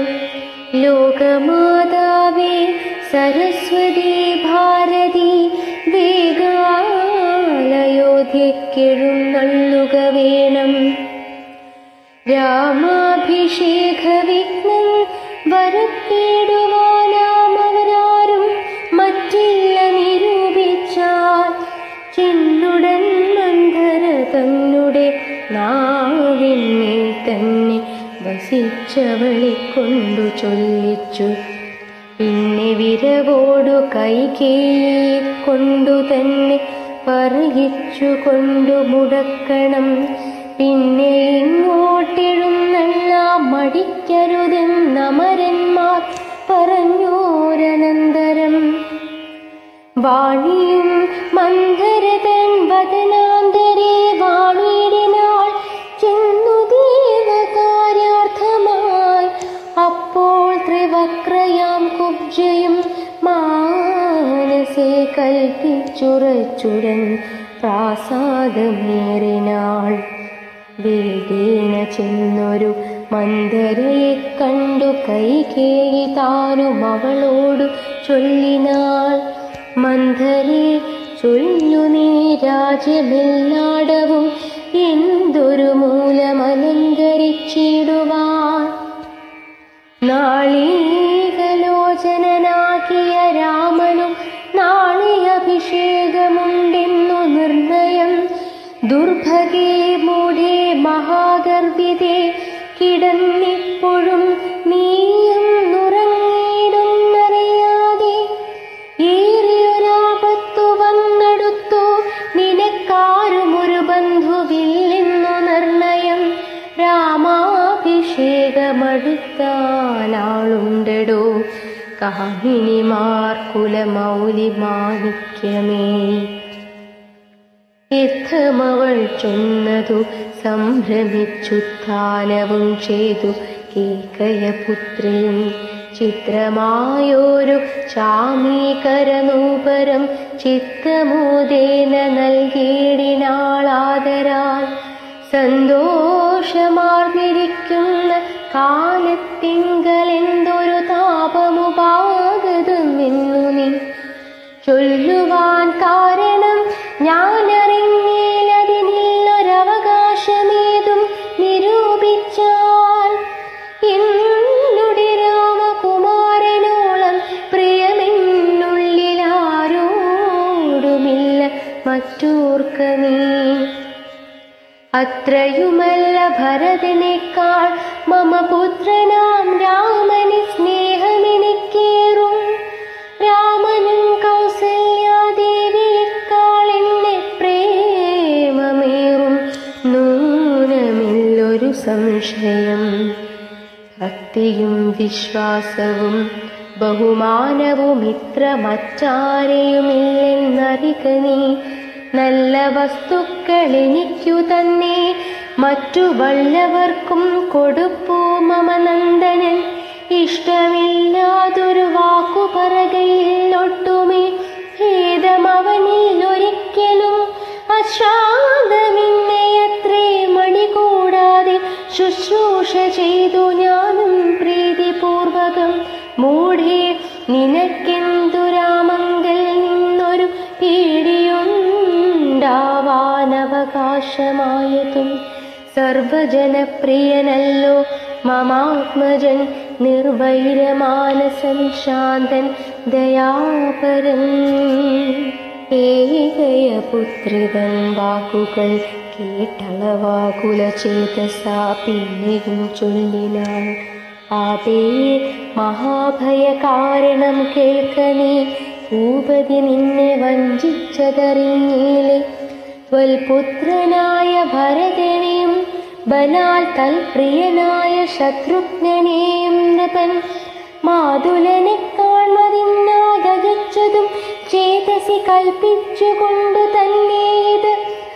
ലോകമാതാവേ സരസ്വതി ഭാരതി വേഗാലയോധ്യക്കെഴുന്നള്ളുക വേണം രാമാഭിഷേക വിഘ്നം വരുത്തിയിടുവാനാമവരാരും മറ്റില്ല നിരൂപിച്ചാൽ ചെന്നുടൻ മന്ധര തന്നുടെ നാവിന്മേൽ തന്നെ വസിച്ചവളെ കൊണ്ടു ചൊല്ലിച്ചു പിന്നെ വിരവോടു കൈകേയെ കൊണ്ടു തന്നെ പറയിച്ചു കൊണ്ടു മുടക്കണം പിന്നെ ഇങ്ങോട്ടെഴുന്നള്ളാം മടിക്കരുതെന്നമരന്മാർ പറഞ്ഞോരനന്തരം വാണിയും മന്ധരതൻ വദനാന്തരേ വാണിയിടിനാൾ ചെന്നു ദേവകാര്യാർത്ഥമായി അപ്പോൾ ത്രിവക്രയാം കുബ്ജയും മാനസേ കൽപ്പിച്ചുറച്ചുടൻ പ്രാസാദമേറിനാൾ വേഗേന ചെന്നൊരു മന്ദരയെ കണ്ടു കൈകേയി താനും അവളോടു ചൊല്ലിനാൾ മന്ധരെ ചൊല്ലു നീ രാജ്യമെല്ലാടവും എന്തൊരു മൂലമലങ്കരിച്ചിടുവാൻ നാളീകലോചനാകിയ രാമനും നാളെ അഭിഷേകമുണ്ടെന്നു നിർണയം ദുർഭഗേ മൂഢേ മഹാഗർഭിതേ കിടന്നിപ്പോഴും നീയും നുറങ്ങിയിടുന്നറിയാതെ ഏറിയൊരാപത്തു വന്നടുത്തു വരുത്താനാളുണ്ടടോ കാമിനിമാർ കുലമൗലി മാണിക്യമേ യുദ്ധമവൾ ചൊന്നതു സംഭ്രമിച്ചുത്ഥാനവും ചെയ്തു കേകയപുത്രിയും ചിത്രമായൊരു ചാമീകരനൂപരം ചിത്തമോദേന നൽകിയിടിനാളാദരാൽ സന്തോഷമാർന്നിരിക്കുന്ന കാലത്തിങ്കലെന്തൊരു താപമുപാകതുമെന്നു നീ ചൊല്ലുവാൻ കാരണം ഞാനറിഞ്ഞില്ലതിനില്ലൊരവകാശമേതും നിരൂപിച്ചാൽ എന്നുടെ രാമകുമാരനോളം പ്രിയമെന്നുള്ളിലാരോടുമില്ല മറ്റോർക്ക നീ അത്രയുമല്ല ഭരതനേക്കാൾ മമ പുത്രനാം രാമന് സ്നേഹമെനിക്കേറും രാമനും കൗസല്യാദേവിയേക്കാൾ എന്നെ പ്രേമമേറും നൂനമില്ലൊരു സംശയം ഭക്തിയും വിശ്വാസവും ബഹുമാനവും ഇത്ര മറ്റാരെയുമില്ലെന്നറിക നീ നല്ല വസ്തുക്കൾ എനിക്കു തന്നെ മറ്റു വല്ലവർക്കും കൊടുപ്പൂ മമ നന്ദനൻ ഇഷ്ടമില്ലാതൊരു വാക്കു പറകയിൽ ഒട്ടുമേ ഭേദമവനിൽ ഒരിക്കലും അശ്രാന്തമിന്നയത്രേ മണി കൂടാതെ ശുശ്രൂഷ ചെയ്തു ഞാനും പ്രീതിപൂർവകം മൂഢേ നിനക്കെന്തു രാമങ്കൽ നിന്നൊരു പീഡിയുണ്ടാവാനവകാശമായതും സർവജനപ്രിയനല്ലോ മമാത്മജൻ നിർവൈരമാനസൻ ശാന്തൻ ദയാപരൻ ഏകയ പുത്രിതൻ വാക്കുകൾ കേട്ടളവാകുല ചേതസാ പിന്നെയും ചൊല്ലിനാൾ ആപേ മഹാഭയ കാരണം കേൾക്കനീ ഭൂപതി നിന്നെ വഞ്ചിച്ചതറിഞ്ഞീലെ ത്വൽപുത്രനായ ഭരതനെയും ബലാൽ തൽപ്രിയനായ ശത്രുഘ്നെയും നൃപൻ മാതുലനെ കാണുന്നതിനാകച്ചതും ചേതസി കൽപ്പിച്ചുകൊണ്ടു തന്നെ ഇത്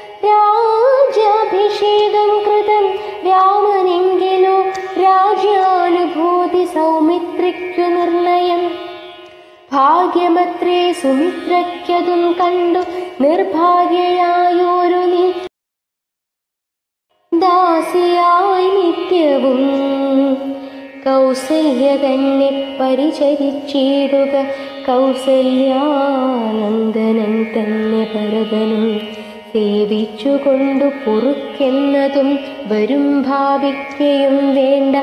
രാജ്യാഭിഷേകം കൃതം രാമനെങ്കിലോ രാജ്യാനുഭൂതി സൗമിത്രിക്കു നിർണയം ഭാഗ്യമത്രേ സുമിത്രയ്ക്കതും കണ്ടു നിർഭാഗ്യയായോരു നീ ദാസിയായി നിത്യവും കൗസല്യ തന്നെ പരിചരിച്ചിടുക കൗസല്യാനന്ദനൻ തന്നെ ഭരതനും സേവിച്ചുകൊണ്ടു പൊറുക്കെന്നതും വരും ഭാവിക്കയും വേണ്ട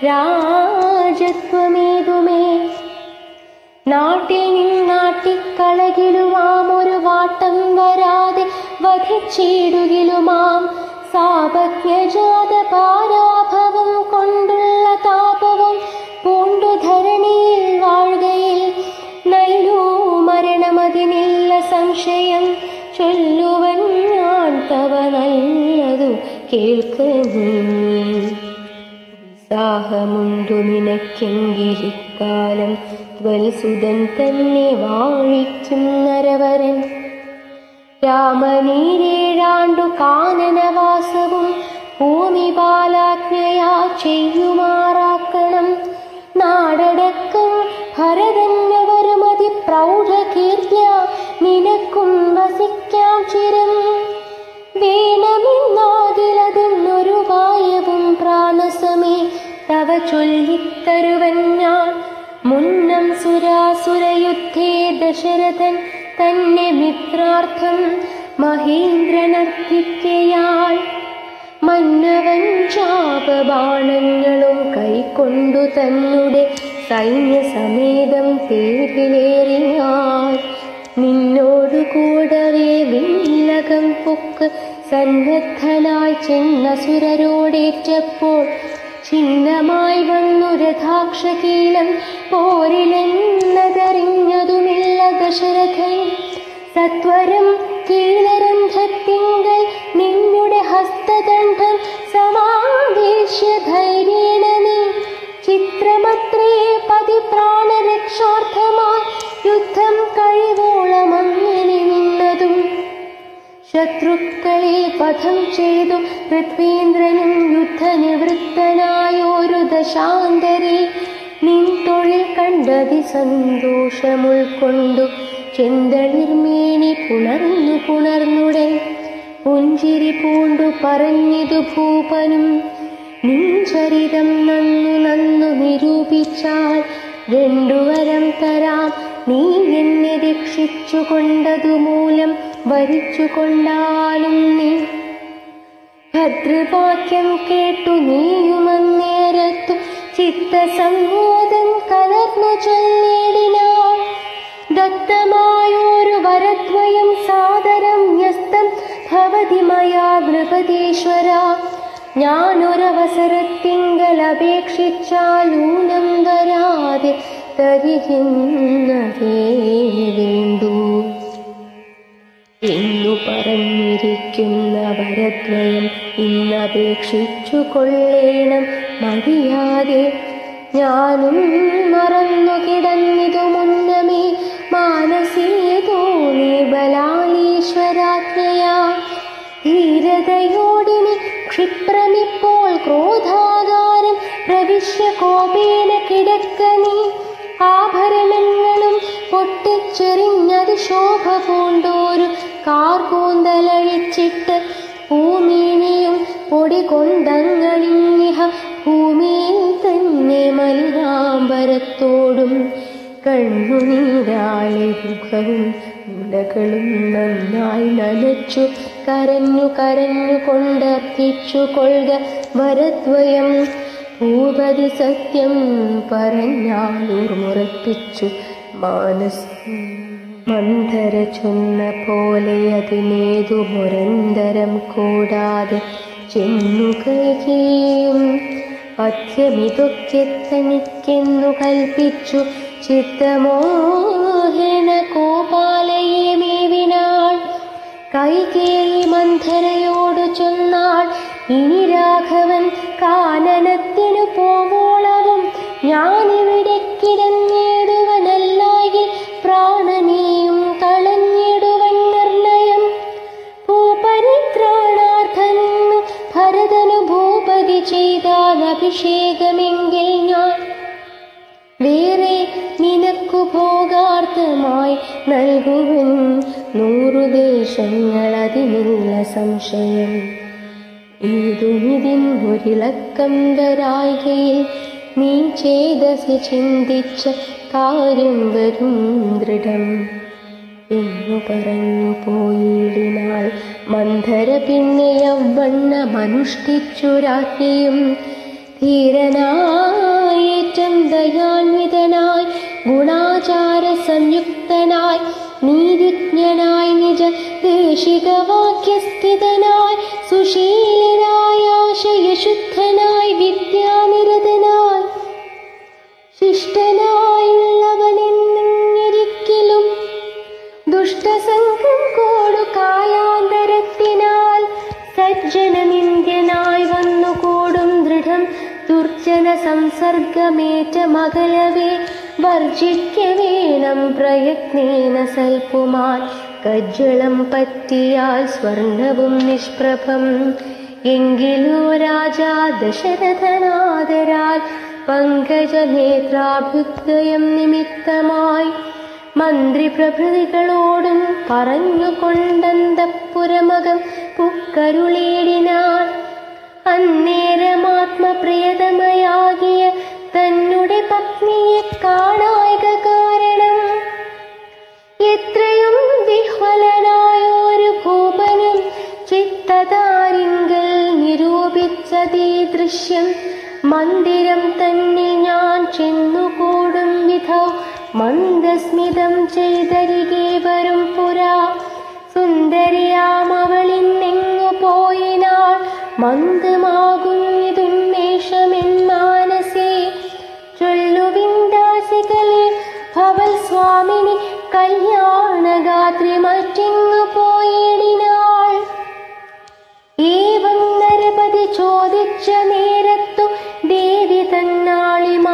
രാജത്വമേതുമേ നാട്ടിൽ നിന്നാട്ടിക്കളകിലുമാം ഒരു വാട്ടം വരാതെ വധിച്ചിടുകിലുമാം സാപജ്ഞജാത പാരാഭവം കൊണ്ടുള്ള താപവും പൂണ്ടു ധരണിയിൽ വാഴുകയിൽ നല്ലൂ മരണമതിനില്ല സംശയം ചൊല്ലുവൻ ഞാൻ തവ നല്ലതു കേൾക്കനീ ഉത്സാഹമുണ്ടു നിനക്കെങ്കിലിക്കാലം ത്വൽസുതൻ തന്നെ വാഴിക്കും നരവരൻ രാമനീരേഴാണ്ടു കാനനവാസവും ഭൂമിപാലാജ്ഞയാ ചെയ്യുമാറാക്കണം നാടടക്കം ഭരതന്നവരുമതി പ്രൗഢകീർത്തിയ നിനക്കും വസിക്കാം ചിരം വേണമെന്നാകിലതെന്നൊരു വായവും പ്രാണസമേ തവ ചൊല്ലിത്തരുവൻ ഞാൻ മുന്നം സുരാസുരയുദ്ധേ ദശരഥൻ തന്നെ മിത്രാർത്ഥം മഹേന്ദ്രനർത്തിക്കയാൾ മന്നവൻ ചാപബാണങ്ങളും കൈക്കൊണ്ടു തന്നെ സൈന്യസമേതം തേരിലേറിയാൽ നിന്നോടു കൂടവേ വില്ലകം പൊക്ക് സന്നദ്ധനായി ചെന്ന സുരരോടേറ്റപ്പോൾ ചിഹ്നമായി വന്നു രഥാക്ഷകീലം പോരിലെന്നതറിഞ്ഞതുമില്ല ദശരഥൻ സത്വരം കീലരന്ധത്തിങ്കൽ നിന്നുടെ ഹസ്തദണ്ഡം സമാവേശ്യ ധൈര്യേണ നീ ചിത്രമത്രേ പതിപ്രാണരക്ഷാർത്ഥമായി യുദ്ധം കഴിവോളം അങ്ങനെ നിന്നതും ശത്രുക്കളെ വധം ചെയ്തു പൃഥ്വീന്ദ്രനും യുദ്ധനിവൃത്തനായൊരു ദശാന്തരെ നിൻ തൊഴിൽ കണ്ടതി സന്തോഷമുൾക്കൊണ്ടു ചെന്തളിർമേനി പുണർന്നു പുണർന്നുടൻ പുഞ്ചിരി പൂണ്ടു പറഞ്ഞിതു ഭൂപനും നിഞ്ചരിതം നന്നു നന്നു നിരൂപിച്ചാൽ രണ്ടു വരം തരാം നീ എന്നെ രക്ഷിച്ചു കൊണ്ടതു മൂലം വരിച്ചു കൊണ്ടാലും നീ ഭദ്രവാക്യം കേട്ടു നീയുമന്നേരത്തു ചിത്തസമ്മോദം കലർന്നു ചൊല്ലിടിനാൾ ദത്തമായൊരു വരദ്വയം സാദരം ന്യസ്തം ഭവതി മയാ നൃപതീശ്വര ഞാനൊരവസരത്തിങ്കൽ അപേക്ഷിച്ചാലൂനം വരാതെ തരികിന്നതേ വേണ്ടൂ എന്നു പറഞ്ഞിരിക്കുന്ന വരദ്വയം ഇന്നപേക്ഷിച്ചു കൊള്ളേണം മതിയാതെ ഞാനും മറന്നു കിടന്നിതു മുന്നമേ മാനസീയ തോന്നി ബലാലീശ്വരാജ്ഞയാ ധീരതയോടിനി ക്ഷിപ്രമിപ്പോൾ ക്രോധാകാരം പ്രവിശ്യ കോപേന കിടക്ക നീ ആഭരണങ്ങളും പൊട്ടിച്ചെറിഞ്ഞത് ശോഭ പൂണ്ടോരു കാർകൂന്തലഴിച്ചിട്ട് ഭൂമിനെയും പൊടി കൊണ്ടങ്ങളിഞ്ഞിഹ ഭൂമിയിൽ തന്നെ മലിനാമ്പരത്തോടും കണ്ണുനീരാളി മുഖവും മുലകളും നന്നായി നനച്ചു കരഞ്ഞു കരഞ്ഞു കൊണ്ടർത്ഥിച്ചു കൊള്ളുക വരദ്വയം ഭൂപതി സത്യം പറഞ്ഞാലൂർമുറപ്പിച്ചു മാനസ് മന്ധര ചൊന്ന പോലെ അതിനേതു മുരന്തരം കൂടാതെ ചെന്നു കൈകയും പഥ്യമിതൊക്കെ തനിക്കെന്നു കൽപ്പിച്ചു ചിത്തമോഹന കോപാലയെ മേവിനാൾ കൈകേയി മന്ധരയോടു ചൊന്നാൾ ഇനി രാഘവൻ കാനനത്തിനു പോവോളവും ഞാനിവിടെ കിടന്നിടുവനല്ലായി പ്രാണനെയും കളഞ്ഞിടുവൻ നിർണയം ഭൂപരിത്രാണാർത്ഥന്നു ഭരതനു ഭൂപതി ചെയ്താൽ അഭിഷേകമെങ്കിൽ ഞാൻ വേറെ നിനക്കു ഭോഗാർത്ഥമായി നൽകുവൻ നൂറു ദേശങ്ങൾ അതിനില്ല സംശയം ഏതുമിതിന്നൊരിളക്കം വരായികയിൽ നീ ചേതസി ചിന്തിച്ച കാര്യം വരും ദൃഢം എന്നു പറഞ്ഞു പോയിടിനാൾ മന്ധര പിന്നെ യവണ്ണമനുഷ്ഠിച്ചു രാജ്ഞിയും ധീരനായേറ്റം ദയാന്വിതനായി ഗുണാചാര സംയുക്തനായി നീതിജ്ഞനായി നിജ ദേശികവാക്യസ്ഥിതനായി സുശീലനായ ആശയശുദ്ധനായി വിദ്യാനിരതനായി ശിഷ്ടനായുള്ളവനെന്നൊരിക്കലും ദുഷ്ടസംഘം കോടു കാലാന്തരത്തിനാൽ സജ്ജനനിന്ദ്യനായി വന്നുകൂടും ദൃഢം ദുർജന സംസർഗമേറ്റ മകലവേ വർജിക്ക വേണം പ്രയത്നേന സൽപ്പുമാൻ കജ്ജളം പറ്റിയാൽ സ്വർണവും നിഷ്പ്രഭം എങ്കിലോ രാജാ ദശരഥനാദരാൽ പങ്കജനേത്രാഭ്യുദയം നിമിത്തമായി മന്ത്രി പ്രഭൃതികളോടും പറഞ്ഞുകൊണ്ടന്തപ്പുരമകം പുക്കരുളേടിനാൾ അന്നേരമാത്മപ്രിയതമയാകിയ തന്നെ പത്നിയെ കാണായക കാരണം എത്രയും വിഹ്വലനായൊരു ഭൂപനും ചിത്തതാരിങ്കൽ നിരൂപിച്ചതീ ദൃശ്യം മന്ദിരം തന്നെ ഞാൻ ചെന്നുകൂടും വിധൗ മന്ദസ്മിതം ചെയ്തരികെ വരും പുരാ സുന്ദരിയാം അവളിന്നെങ്ങു പോയിനാൾ മന്ദമാകും ഇതുന്മേഷമെൻ മാനസേ ചൊല്ലുവിന്ദാസികളെ ഭവൽ സ്വാമിനി കല്യാണഗാത്രി മറ്റിങ്ങു പോയിടിനാൾ ഏവം നരപതി ചോദിച്ച നേരത്തു ദേവി തന്നാളിമാ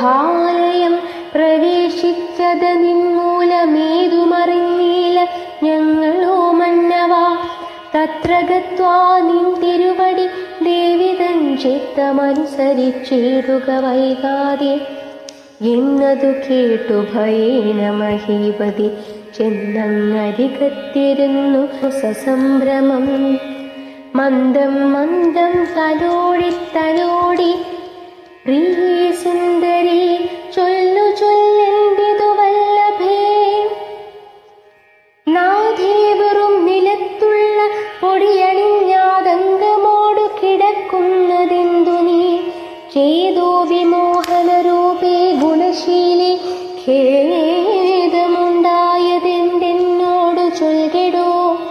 ഗൃഹാലയം പ്രവേശിച്ചത് നിൻമൂലമേതുമറിഞ്ഞീല ഞങ്ങളോ മന്നവാ തത്ര ഗത്വാ നിൻ തിരുവടി ദേവിതൻ ചിത്തമനുസരിച്ചിടുക വൈകാതെ എന്നതു കേട്ടു ഭയേന മഹീപതി ചെന്നങ്ങരികത്തിരുന്നു സസംഭ്രമം മന്ദം മന്ദം തലോടി തലോടി പ്രിയേ സുന്ദരി ചൊല്ലു ചൊല്ലെന്തിതു വല്ലഭേ നാഥേവറും നിലത്തുള്ള പൊടിയണിഞ്ഞാതങ്കമോടു കിടക്കുന്നതെന്തു നീ ചേതോ വിമോഹനരൂപേ ഗുണശീലി ഖേദമുണ്ടായതെന്തെന്നോടു ചൊൽകെടോ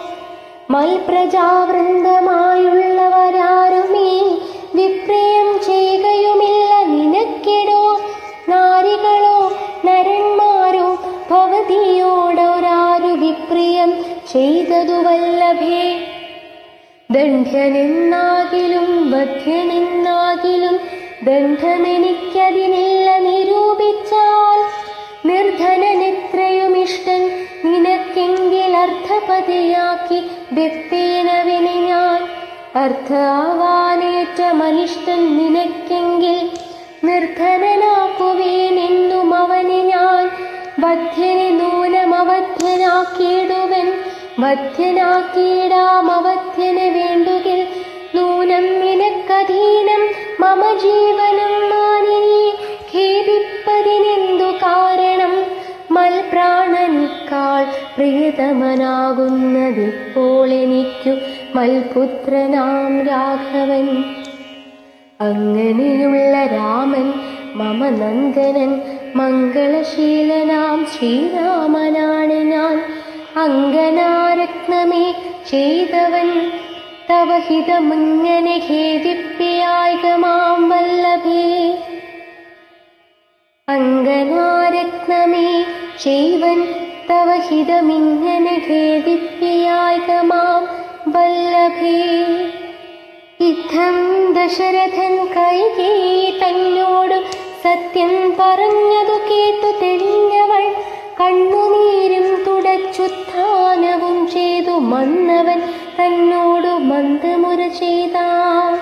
മൽപ്രജാവൃന്ദമായുള്ളവരാരുമേ വിപ്രയം ചെയ്യുകയുമില്ല നിനക്കെടോ നാരികളോ നരന്മാരോ ഭവതിയോടൊരാരു വിപ്രിയം ചെയ്തതു വല്ലഭേ ദണ്ഡ്യനെന്നാകിലും ബധ്യനെന്നാകിലും ദണ്ഡമെനിക്കതിനില്ല നിരൂപിച്ചാൽ നിർധനനെത്രയുമിഷ്ടൻ നിനക്കെങ്കിൽ അർത്ഥപതിയാക്കി വെപ്പേനവിനെ ഞാൻ അർത്ഥാവാനേറ്റ മനിഷ്ടൻ നിനക്കെങ്കിൽ നിർധനനാക്കുവേനെന്നും അവനെ ഞാൻ ബദ്ധ്യനെ നൂനമവധ്യനാക്കിയിടുവൻ ബദ്ധ്യനാക്കിയിടാം അവധ്യന് വേണ്ടുകിൽ നൂനം നിനക്കധീനം മമ ജീവനം മാനിനി ഖേദിപ്പതിനെന്തു കാരണം മൽപ്രാണനിക്കാൾ പ്രിയതമനാകുന്നതിപ്പോൾ എനിക്കു മൽപുത്രനാം രാഘവൻ അങ്ങനെയുള്ള രാമൻ മമ നന്ദനൻ മംഗളശീലനാം ശ്രീരാമനാണ് ഞാൻ അങ്കനാരത്നമേ ചെയ്തവൻ തവ ഹിതമുങ്ങനെ ഖേദിപ്പിയായികമാം വല്ലഭേ അങ്കനാരത്നമേ ചെയ്വൻ തവ ഹിതമിങ്ങനെ ഖേദിപ്പിയായികമാം വല്ലഭേ ഇത്തം ദശരഥൻ കൈകേ തന്നോട് സത്യം പറഞ്ഞതു കേട്ടു തെളിഞ്ഞവൾ കണ്ണുനീരും തുടച്ചുത്ഥാനവും ചെയ്തു മന്നവൻ തന്നോടു മന്ദമുര ചെയ്താൻ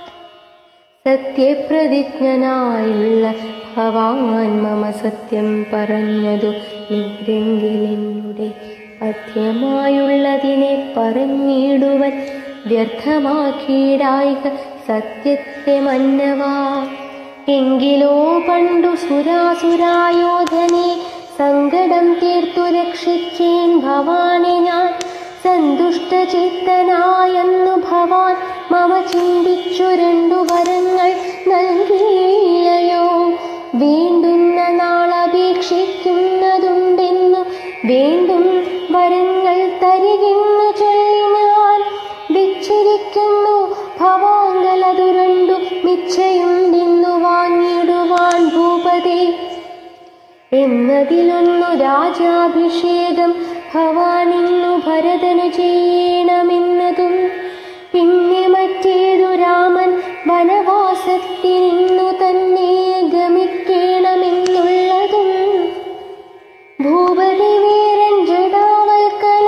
സത്യപ്രതിജ്ഞനായുള്ള ഭവാൻ മമ സത്യം പറഞ്ഞതു നീരെങ്കിലെന്നുടെ പഥ്യമായുള്ളതിനെ പറഞ്ഞിടുവൻ വ്യർത്ഥമാക്കിയിടായിക സത്യത്തെ മന്നവാ എങ്കിലോ പണ്ടു സുരാസുരായോധനെ സങ്കടം തീർത്തു രക്ഷിച്ചേൻ ഭവാനെ ഞാൻ സന്തുഷ്ടചിത്തനായെന്നു ഭവാൻ മമ ചിന്തിച്ചു രണ്ടു വരങ്ങൾ നൽകിയില്ലയോ വേണ്ടുന്ന നാളപേക്ഷിക്കുന്നതുണ്ടെന്നു വേണ്ടും വരങ്ങൾ തരികെന്നു ചൊല്ലി ഞാൻ വെച്ചിരിക്കുന്നു ഭവാങ്കലതു രണ്ടു മിച്ചയുണ്ടെന്നു വാങ്ങിടുവാൻ ഭൂപതേ എന്നതിലൊന്നു രാജാഭിഷേകം ഭവാനിന്നു ഭരതനു ചെയ്യണമെന്നതും പിന്നെ മറ്റേതു രാമൻ വനവാസത്തിനിന്നു തന്നെ ഗമിക്കണമെന്നുള്ളതും ഭൂപതി വീരൻ ജടാവൽക്കല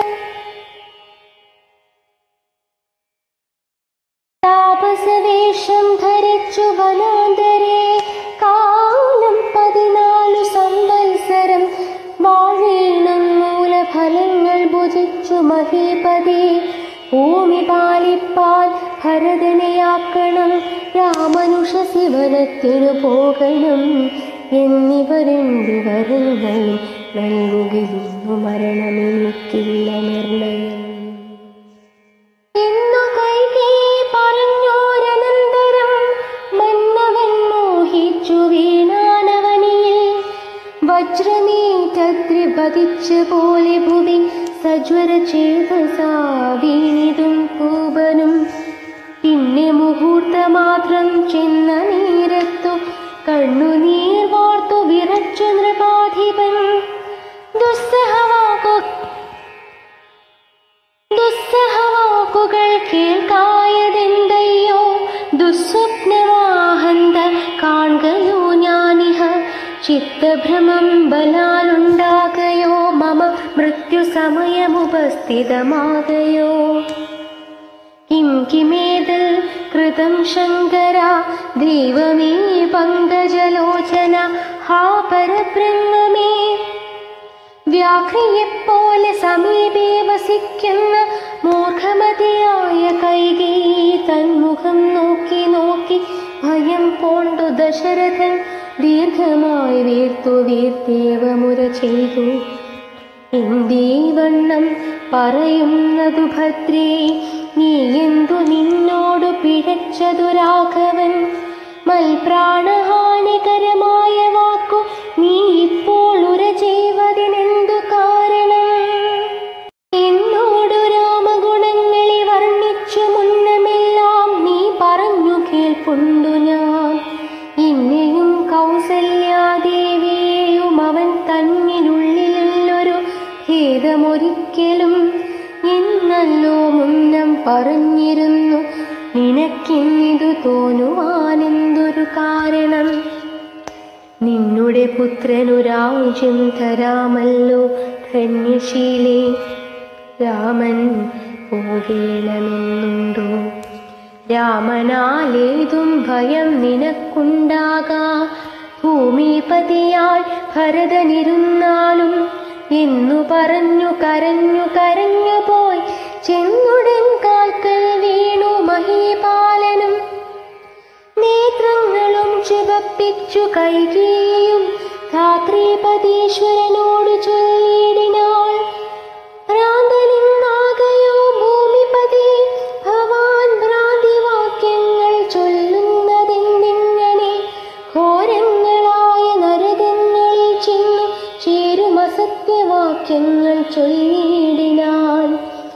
താപസവേഷം ധരിച്ചു വനാന്തരേ കാലം പതിനാലു സംവത്സരം വാഴേണം മൂലഫലങ്ങൾ ഭുജിച്ചു മഹീപതി ഭൂമി പാലിപ്പാൻ ഭരതനെയാക്കണം രാമനുഷ ശിവനത്തിനു പോകണം എന്നിവ രണ്ടു വരങ്ങളും നൽകുകയിന്നു മരണമെനിക്കില്ല നിർണയം എന്നു കൈകേയി പറഞ്ഞോരനന്തരം മന്നവൻ മോഹിച്ചു വീണാനവനിയിൽ വജ്രമീറ്റത്രിപതിച്ച പോലെ ഭുവി സജ്വര ചേതസാ വീണിതും കൂപനും പിന്നെ മുഹൂർത്തമാത്രം ചെന്ന നേരത്തു കണ്ണുനീർ വാർത്തു വിറച്ചു നൃപാധിപൻ ദുസ്സഹവാക്കു ദുസ്സഹവാക്കുകൾ കേൾക്കായതെന്തയ്യോ ദുസ്വപ്നവാഹന്ത കാൺകയോ ഞാനിഹ ചിത്തഭ്രമം ബലാലുണ്ടാകയോ മമ മൃത്യുസമയമുപസ്ഥിതമാകയോ കിം കിമേത് കൃതം ശങ്കര ദൈവമേ പങ്കജലോചന ഹാ പരബ്രഹ്മമേ വ്യാഘ്രിയെപ്പോലെ സമീപേ വസിക്കുന്ന മൂർഖമതിയായ കൈകി തന്മുഖം നോക്കി നോക്കി ഭയം പോണ്ടു ദശരഥൻ ദീർഘമായി വീർത്തു വീർത്തേവമുര ചെയ്തു എന്തീ വണ്ണം പറയുന്നതു ഭദ്രേ നീ എന്തു നിന്നോടു പിഴച്ചതു രാഘവൻ മൽപ്രാണഹാനികരമായ വാക്കു നീ ഇപ്പോൾ ഉര ചെയ്വതിനെന്തു കാരണം എന്നോടു രാമഗുണങ്ങളെ വർണ്ണിച്ചു മുന്നമെല്ലാം നീ പറഞ്ഞു കേൾപ്പുണ്ടു ഞാൻ ഇന്നെയും കൗസല്യാദേവിയെയും അവൻ തന്നിനുള്ളിലുള്ളൊരു ഭേദമൊരിക്കലും എന്നല്ലോ മുന്നം പറഞ്ഞിരുന്നു നിനക്കിന്നിതു തോന്നുവാനെന്തൊരു കാരണം നിന്നുടെ പുത്രനു രാജ്യം തരാമല്ലോ ധന്യശീലേ രാമൻ പോകേണമെന്നുണ്ടോ രാമനാലേതും ഭയം നിനക്കുണ്ടാകാ ഭൂമിപതിയായി ഭരതനിരുന്നാലും എന്നു പറഞ്ഞു കരഞ്ഞു കരഞ്ഞു പോയി ചെന്നുടൻ കാൽക്കൽ വീണു മഹീപാലനും നേത്രങ്ങളും ചുവപ്പിച്ചു കൈകേയും ധാത്രീപതീശ്വരനോട് ചൊല്ലിയിടിനാൾ ഭ്രാന്തനിന്നാകയോ ഭൂമിപതി ഭവാൻ ഭ്രാന്തിവാക്യങ്ങൾ ചൊല്ലുന്നതെന്തിങ്ങനെ ഘോരങ്ങളായ നരകങ്ങളിൽ ചെന്നു ചേരുമസത്യവാക്യങ്ങൾ ചൊല്ലിയിടിനാൻ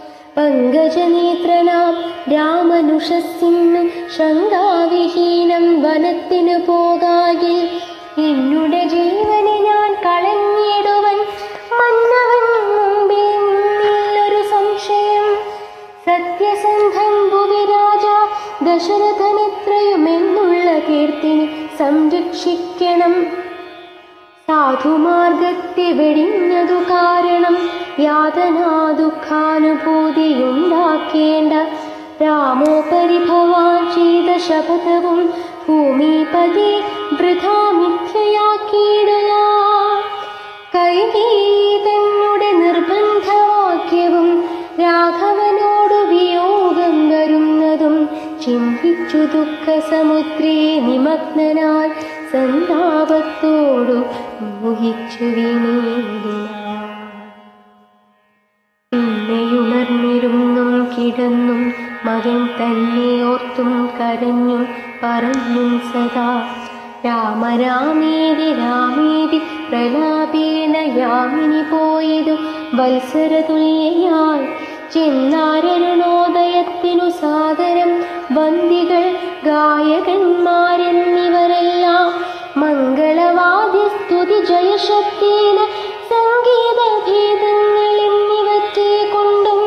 പങ്കജനേത്രനാം രാമനുഷസ്സിന് ശങ്കാവിഹീനം വനത്തിനു പോകാകിൽ എന്നുടെ ജീവനെ ഞാൻ കളഞ്ഞിടുവൻ മന്നവൻ മുമ്പിൽ നിന്നില്ലൊരു സംശയം സത്യസന്ധൻ ഭുവിരാജ ദശരഥനെത്രയും എന്നുള്ള കീർത്തിനെ സംരക്ഷിക്കണം സാധുമാർഗത്തെ വെടിഞ്ഞതു കാരണം യാതനാ ദുഃഖാനുഭൂതിയുണ്ടാക്കേണ്ട രാമോപരി ഭവാൻ ചെയ്ത ശപഥവും ഭൂമിപതി വൃഥാ മിഥ്യയാക്കിയിടുക കൈകീതന്നുടെ നിർബന്ധവാക്യവും രാഘവനോടു വിയോഗം വരുന്നതും ചിന്തിച്ചു ദുഃഖസമുദ്രേ നിമഗ്നനായി സന്താപത്തോടു മോഹിച്ചു വീണേടിനാൻ പിന്നെയുണർന്നിരുന്നും കിടന്നും മകൻ തന്നെ ഓർത്തും കരഞ്ഞും പറഞ്ഞും സദാ രാമരാമേതി രാമേതി പ്രലാപേന യാമിനി പോയതു വത്സരതുല്യയായി ചെന്നാരരുണോദയത്തിനു സാദരം വന്ദികൾ ഗായകന്മാരെന്നിവരെല്ലാം മംഗളവാദ്യ സ്തുതി ജയശക്തീന സംഗീത ഭേദങ്ങൾ എന്നിവറ്റെ കൊണ്ടും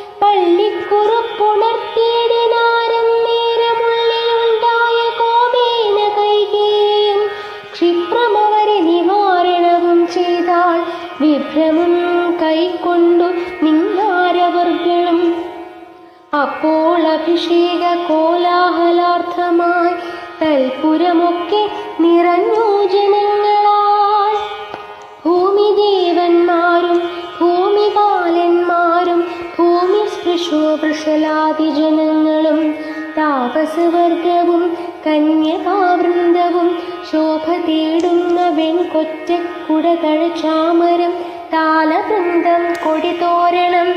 പള്ളിക്കുറുപ്പുണർത്തിയിടിനാരം നേരമുള്ളിലുണ്ടായ കോപേന കൈകേയും ക്ഷിപ്രമവരെ നിവാരണവും ചെയ്താൽ വിഭ്രമം കൈക്കൊണ്ടു നിന്നാരവർഗളും അപ്പോൾ അഭിഷേക കോലാഹലാർത്ഥമായി തൽപുരമൊക്കെ നിറഞ്ഞു ജനങ്ങളാൽ ഭൂമിദേവന്മാരും ഭൂമിപാലന്മാരും ഭൂമി സ്പൃശോ വൃഷലാദി ജനങ്ങളും താപസവർഗവും കന്യകാവൃന്ദവും ശോഭ തേടുന്ന വെൺകൊറ്റക്കുടകൾ ചാമരം താലവൃന്ദം കൊടിതോരണം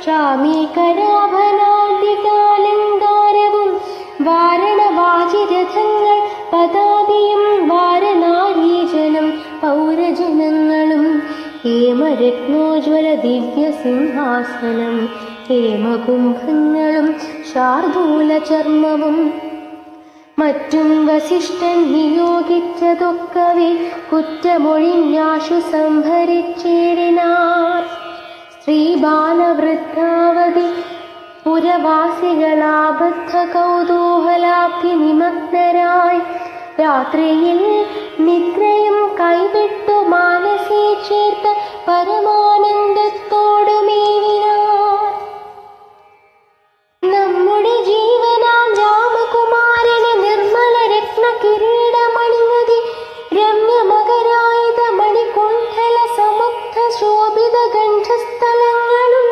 ചാമീകരാഭനാദികാലങ്കാരവും വാരണവാചിരഥങ്ങൾ പതാതിയും വാരണാരീജനം പൗരജനങ്ങളും ഹേമരത്നോജ്വല ദിവ്യ സിംഹാസനം ഹേമകുംഭങ്ങളും ശാർദൂല ചർമ്മവും മറ്റും വസിഷ്ഠൻ നിയോഗിച്ചതൊക്കവേ കുറ്റമൊഴിഞ്ഞാശു സംഭരിച്ചിടിനാർ സ്ത്രീ ബാലവൃദ്ധാവധി പുരവാസികളാബദ്ധ കൗതൂഹലാഭി നിമഗ്നരായി രാത്രിയിൽ നിദ്രയും കൈവിട്ടു മാനസേ ചേർത്ത് പരമാനന്ദത്തോടു മേവിനാർ നമ്മുടെ ജീവനാം രാമകുമാരന് നിർമ്മല രത്ന കിരീടമണിഞ്ഞതി രമ്യമകരായുധ മണികുണ്ഠല സമുഗ്ധ ശോഭിത ഗണ്ഠസ്ഥലങ്ങളും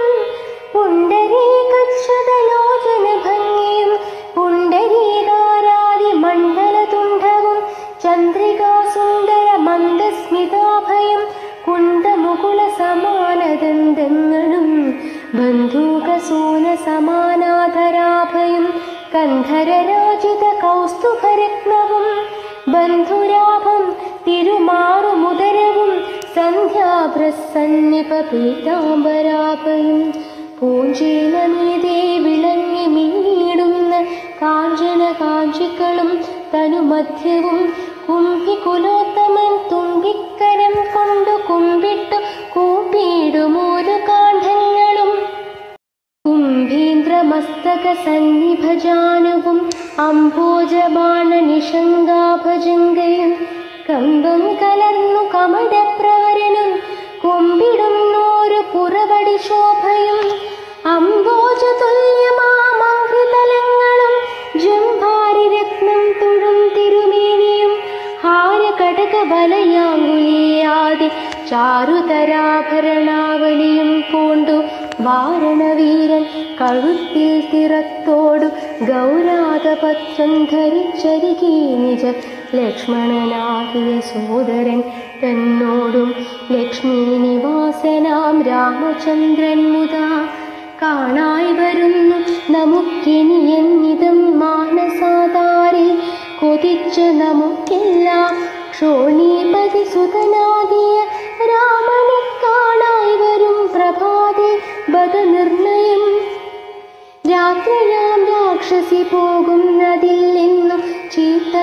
പുണ്ടരീകച്ഛതലോചന ഭംഗിയും പുണ്ടരീകാരാദി മണ്ഡല തുണ്ഡവും ചന്ദ്രികാ സുന്ദര മന്ദസ്മിതാഭയം കുണ്ടമുകുള സമാനദന്തങ്ങളും ബന്ധൂകസൂന സമാനാധരാഭയം കന്ധരരാജിത കൗസ്തുഭരത്നവും ബന്ധുരാഭം തിരുമാറുമുദരവും സന്ധ്യാഭ്രസന്നിപ പീതാംബരാഭയും പൂഞ്ചീലമീതേ വിളങ്ങി മീടുന്ന കാഞ്ചന കാഞ്ചികളും തനുമധ്യവും കുംഭികുലോത്തമൻ തുമ്പിക്കരം കൊണ്ടു കുമ്പിട്ടു കൂപ്പിയിടുമൂരു കാണ്ഡങ്ങളും കുംഭീന്ദ്രമസ്തക സന്നിഭജാനുവും അംഭോജബാണ നിഷങ്കാഭജങ്കയും കമ്പം കലർന്നു കമടപ്രവരനും കുമ്പിടുന്നോരു പുറവടി ശോഭയും അംബോജ തുല്യമാമൃതലങ്ങളും ജംഭാരി രത്നം തുഴും തിരുമേനിയും ഹാരകടക വലയാങ്കുലിയാതി ചാരുതരാഭരണാവലിയും പൂണ്ടു വാരണവീരൻ കഴുത്തിൽ തിറത്തോടു ഗൗരാതപത്രം ധരിച്ചരികെ നിജ ലക്ഷ്മണനാകിയ സോദരൻ തന്നോടും ലക്ഷ്മി നിവാസനാം രാമചന്ദ്രൻ മുതാ കാണായി വരുന്നു നമുക്കിനി എന്നിതും മാനസാധാരി കൊതിച്ച് നമുക്കെല്ലാം ക്ഷോണീപതി സുതനാകിയ രാമനെ കാണായി വരും പ്രഭാതി ബദ നിർണയം രാത്രിയാം രാക്ഷസി പോകുന്നതിൽ നിന്നു ചീത്ത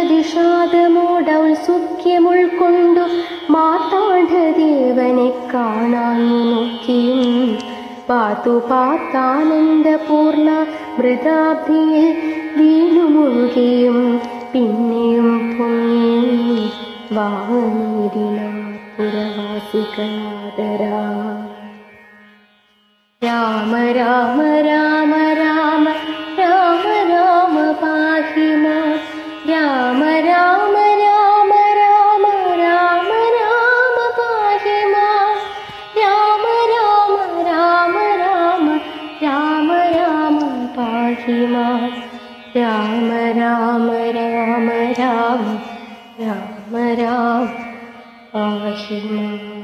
ദിഷാദമോടൗത്സുഖ്യമുൾക്കൊണ്ടു മാർത്താണ്ഡദേവനെ കാണാൻ നോക്കിയും പാത്തു പാത്താനന്ദപൂർണ മൃതാബ്ധിയിൽ വീണു മുഴുകിയും പിന്നെയും പൊങ്ങി വാങ്ങിരിനാർ പുരവാസികളാദരാ രാമ രാമ രാമ രാമ രാമ രാമ പാഹി മാം രാമ രാമ രാമ രാമ രാമ രാമ പാഹി മാം രാമ രാമ രാമ രാമ രാമ രാമ പാഹി മാം രാമ രാമ രാമ രാമ രാമ രാമ പാഹി മാം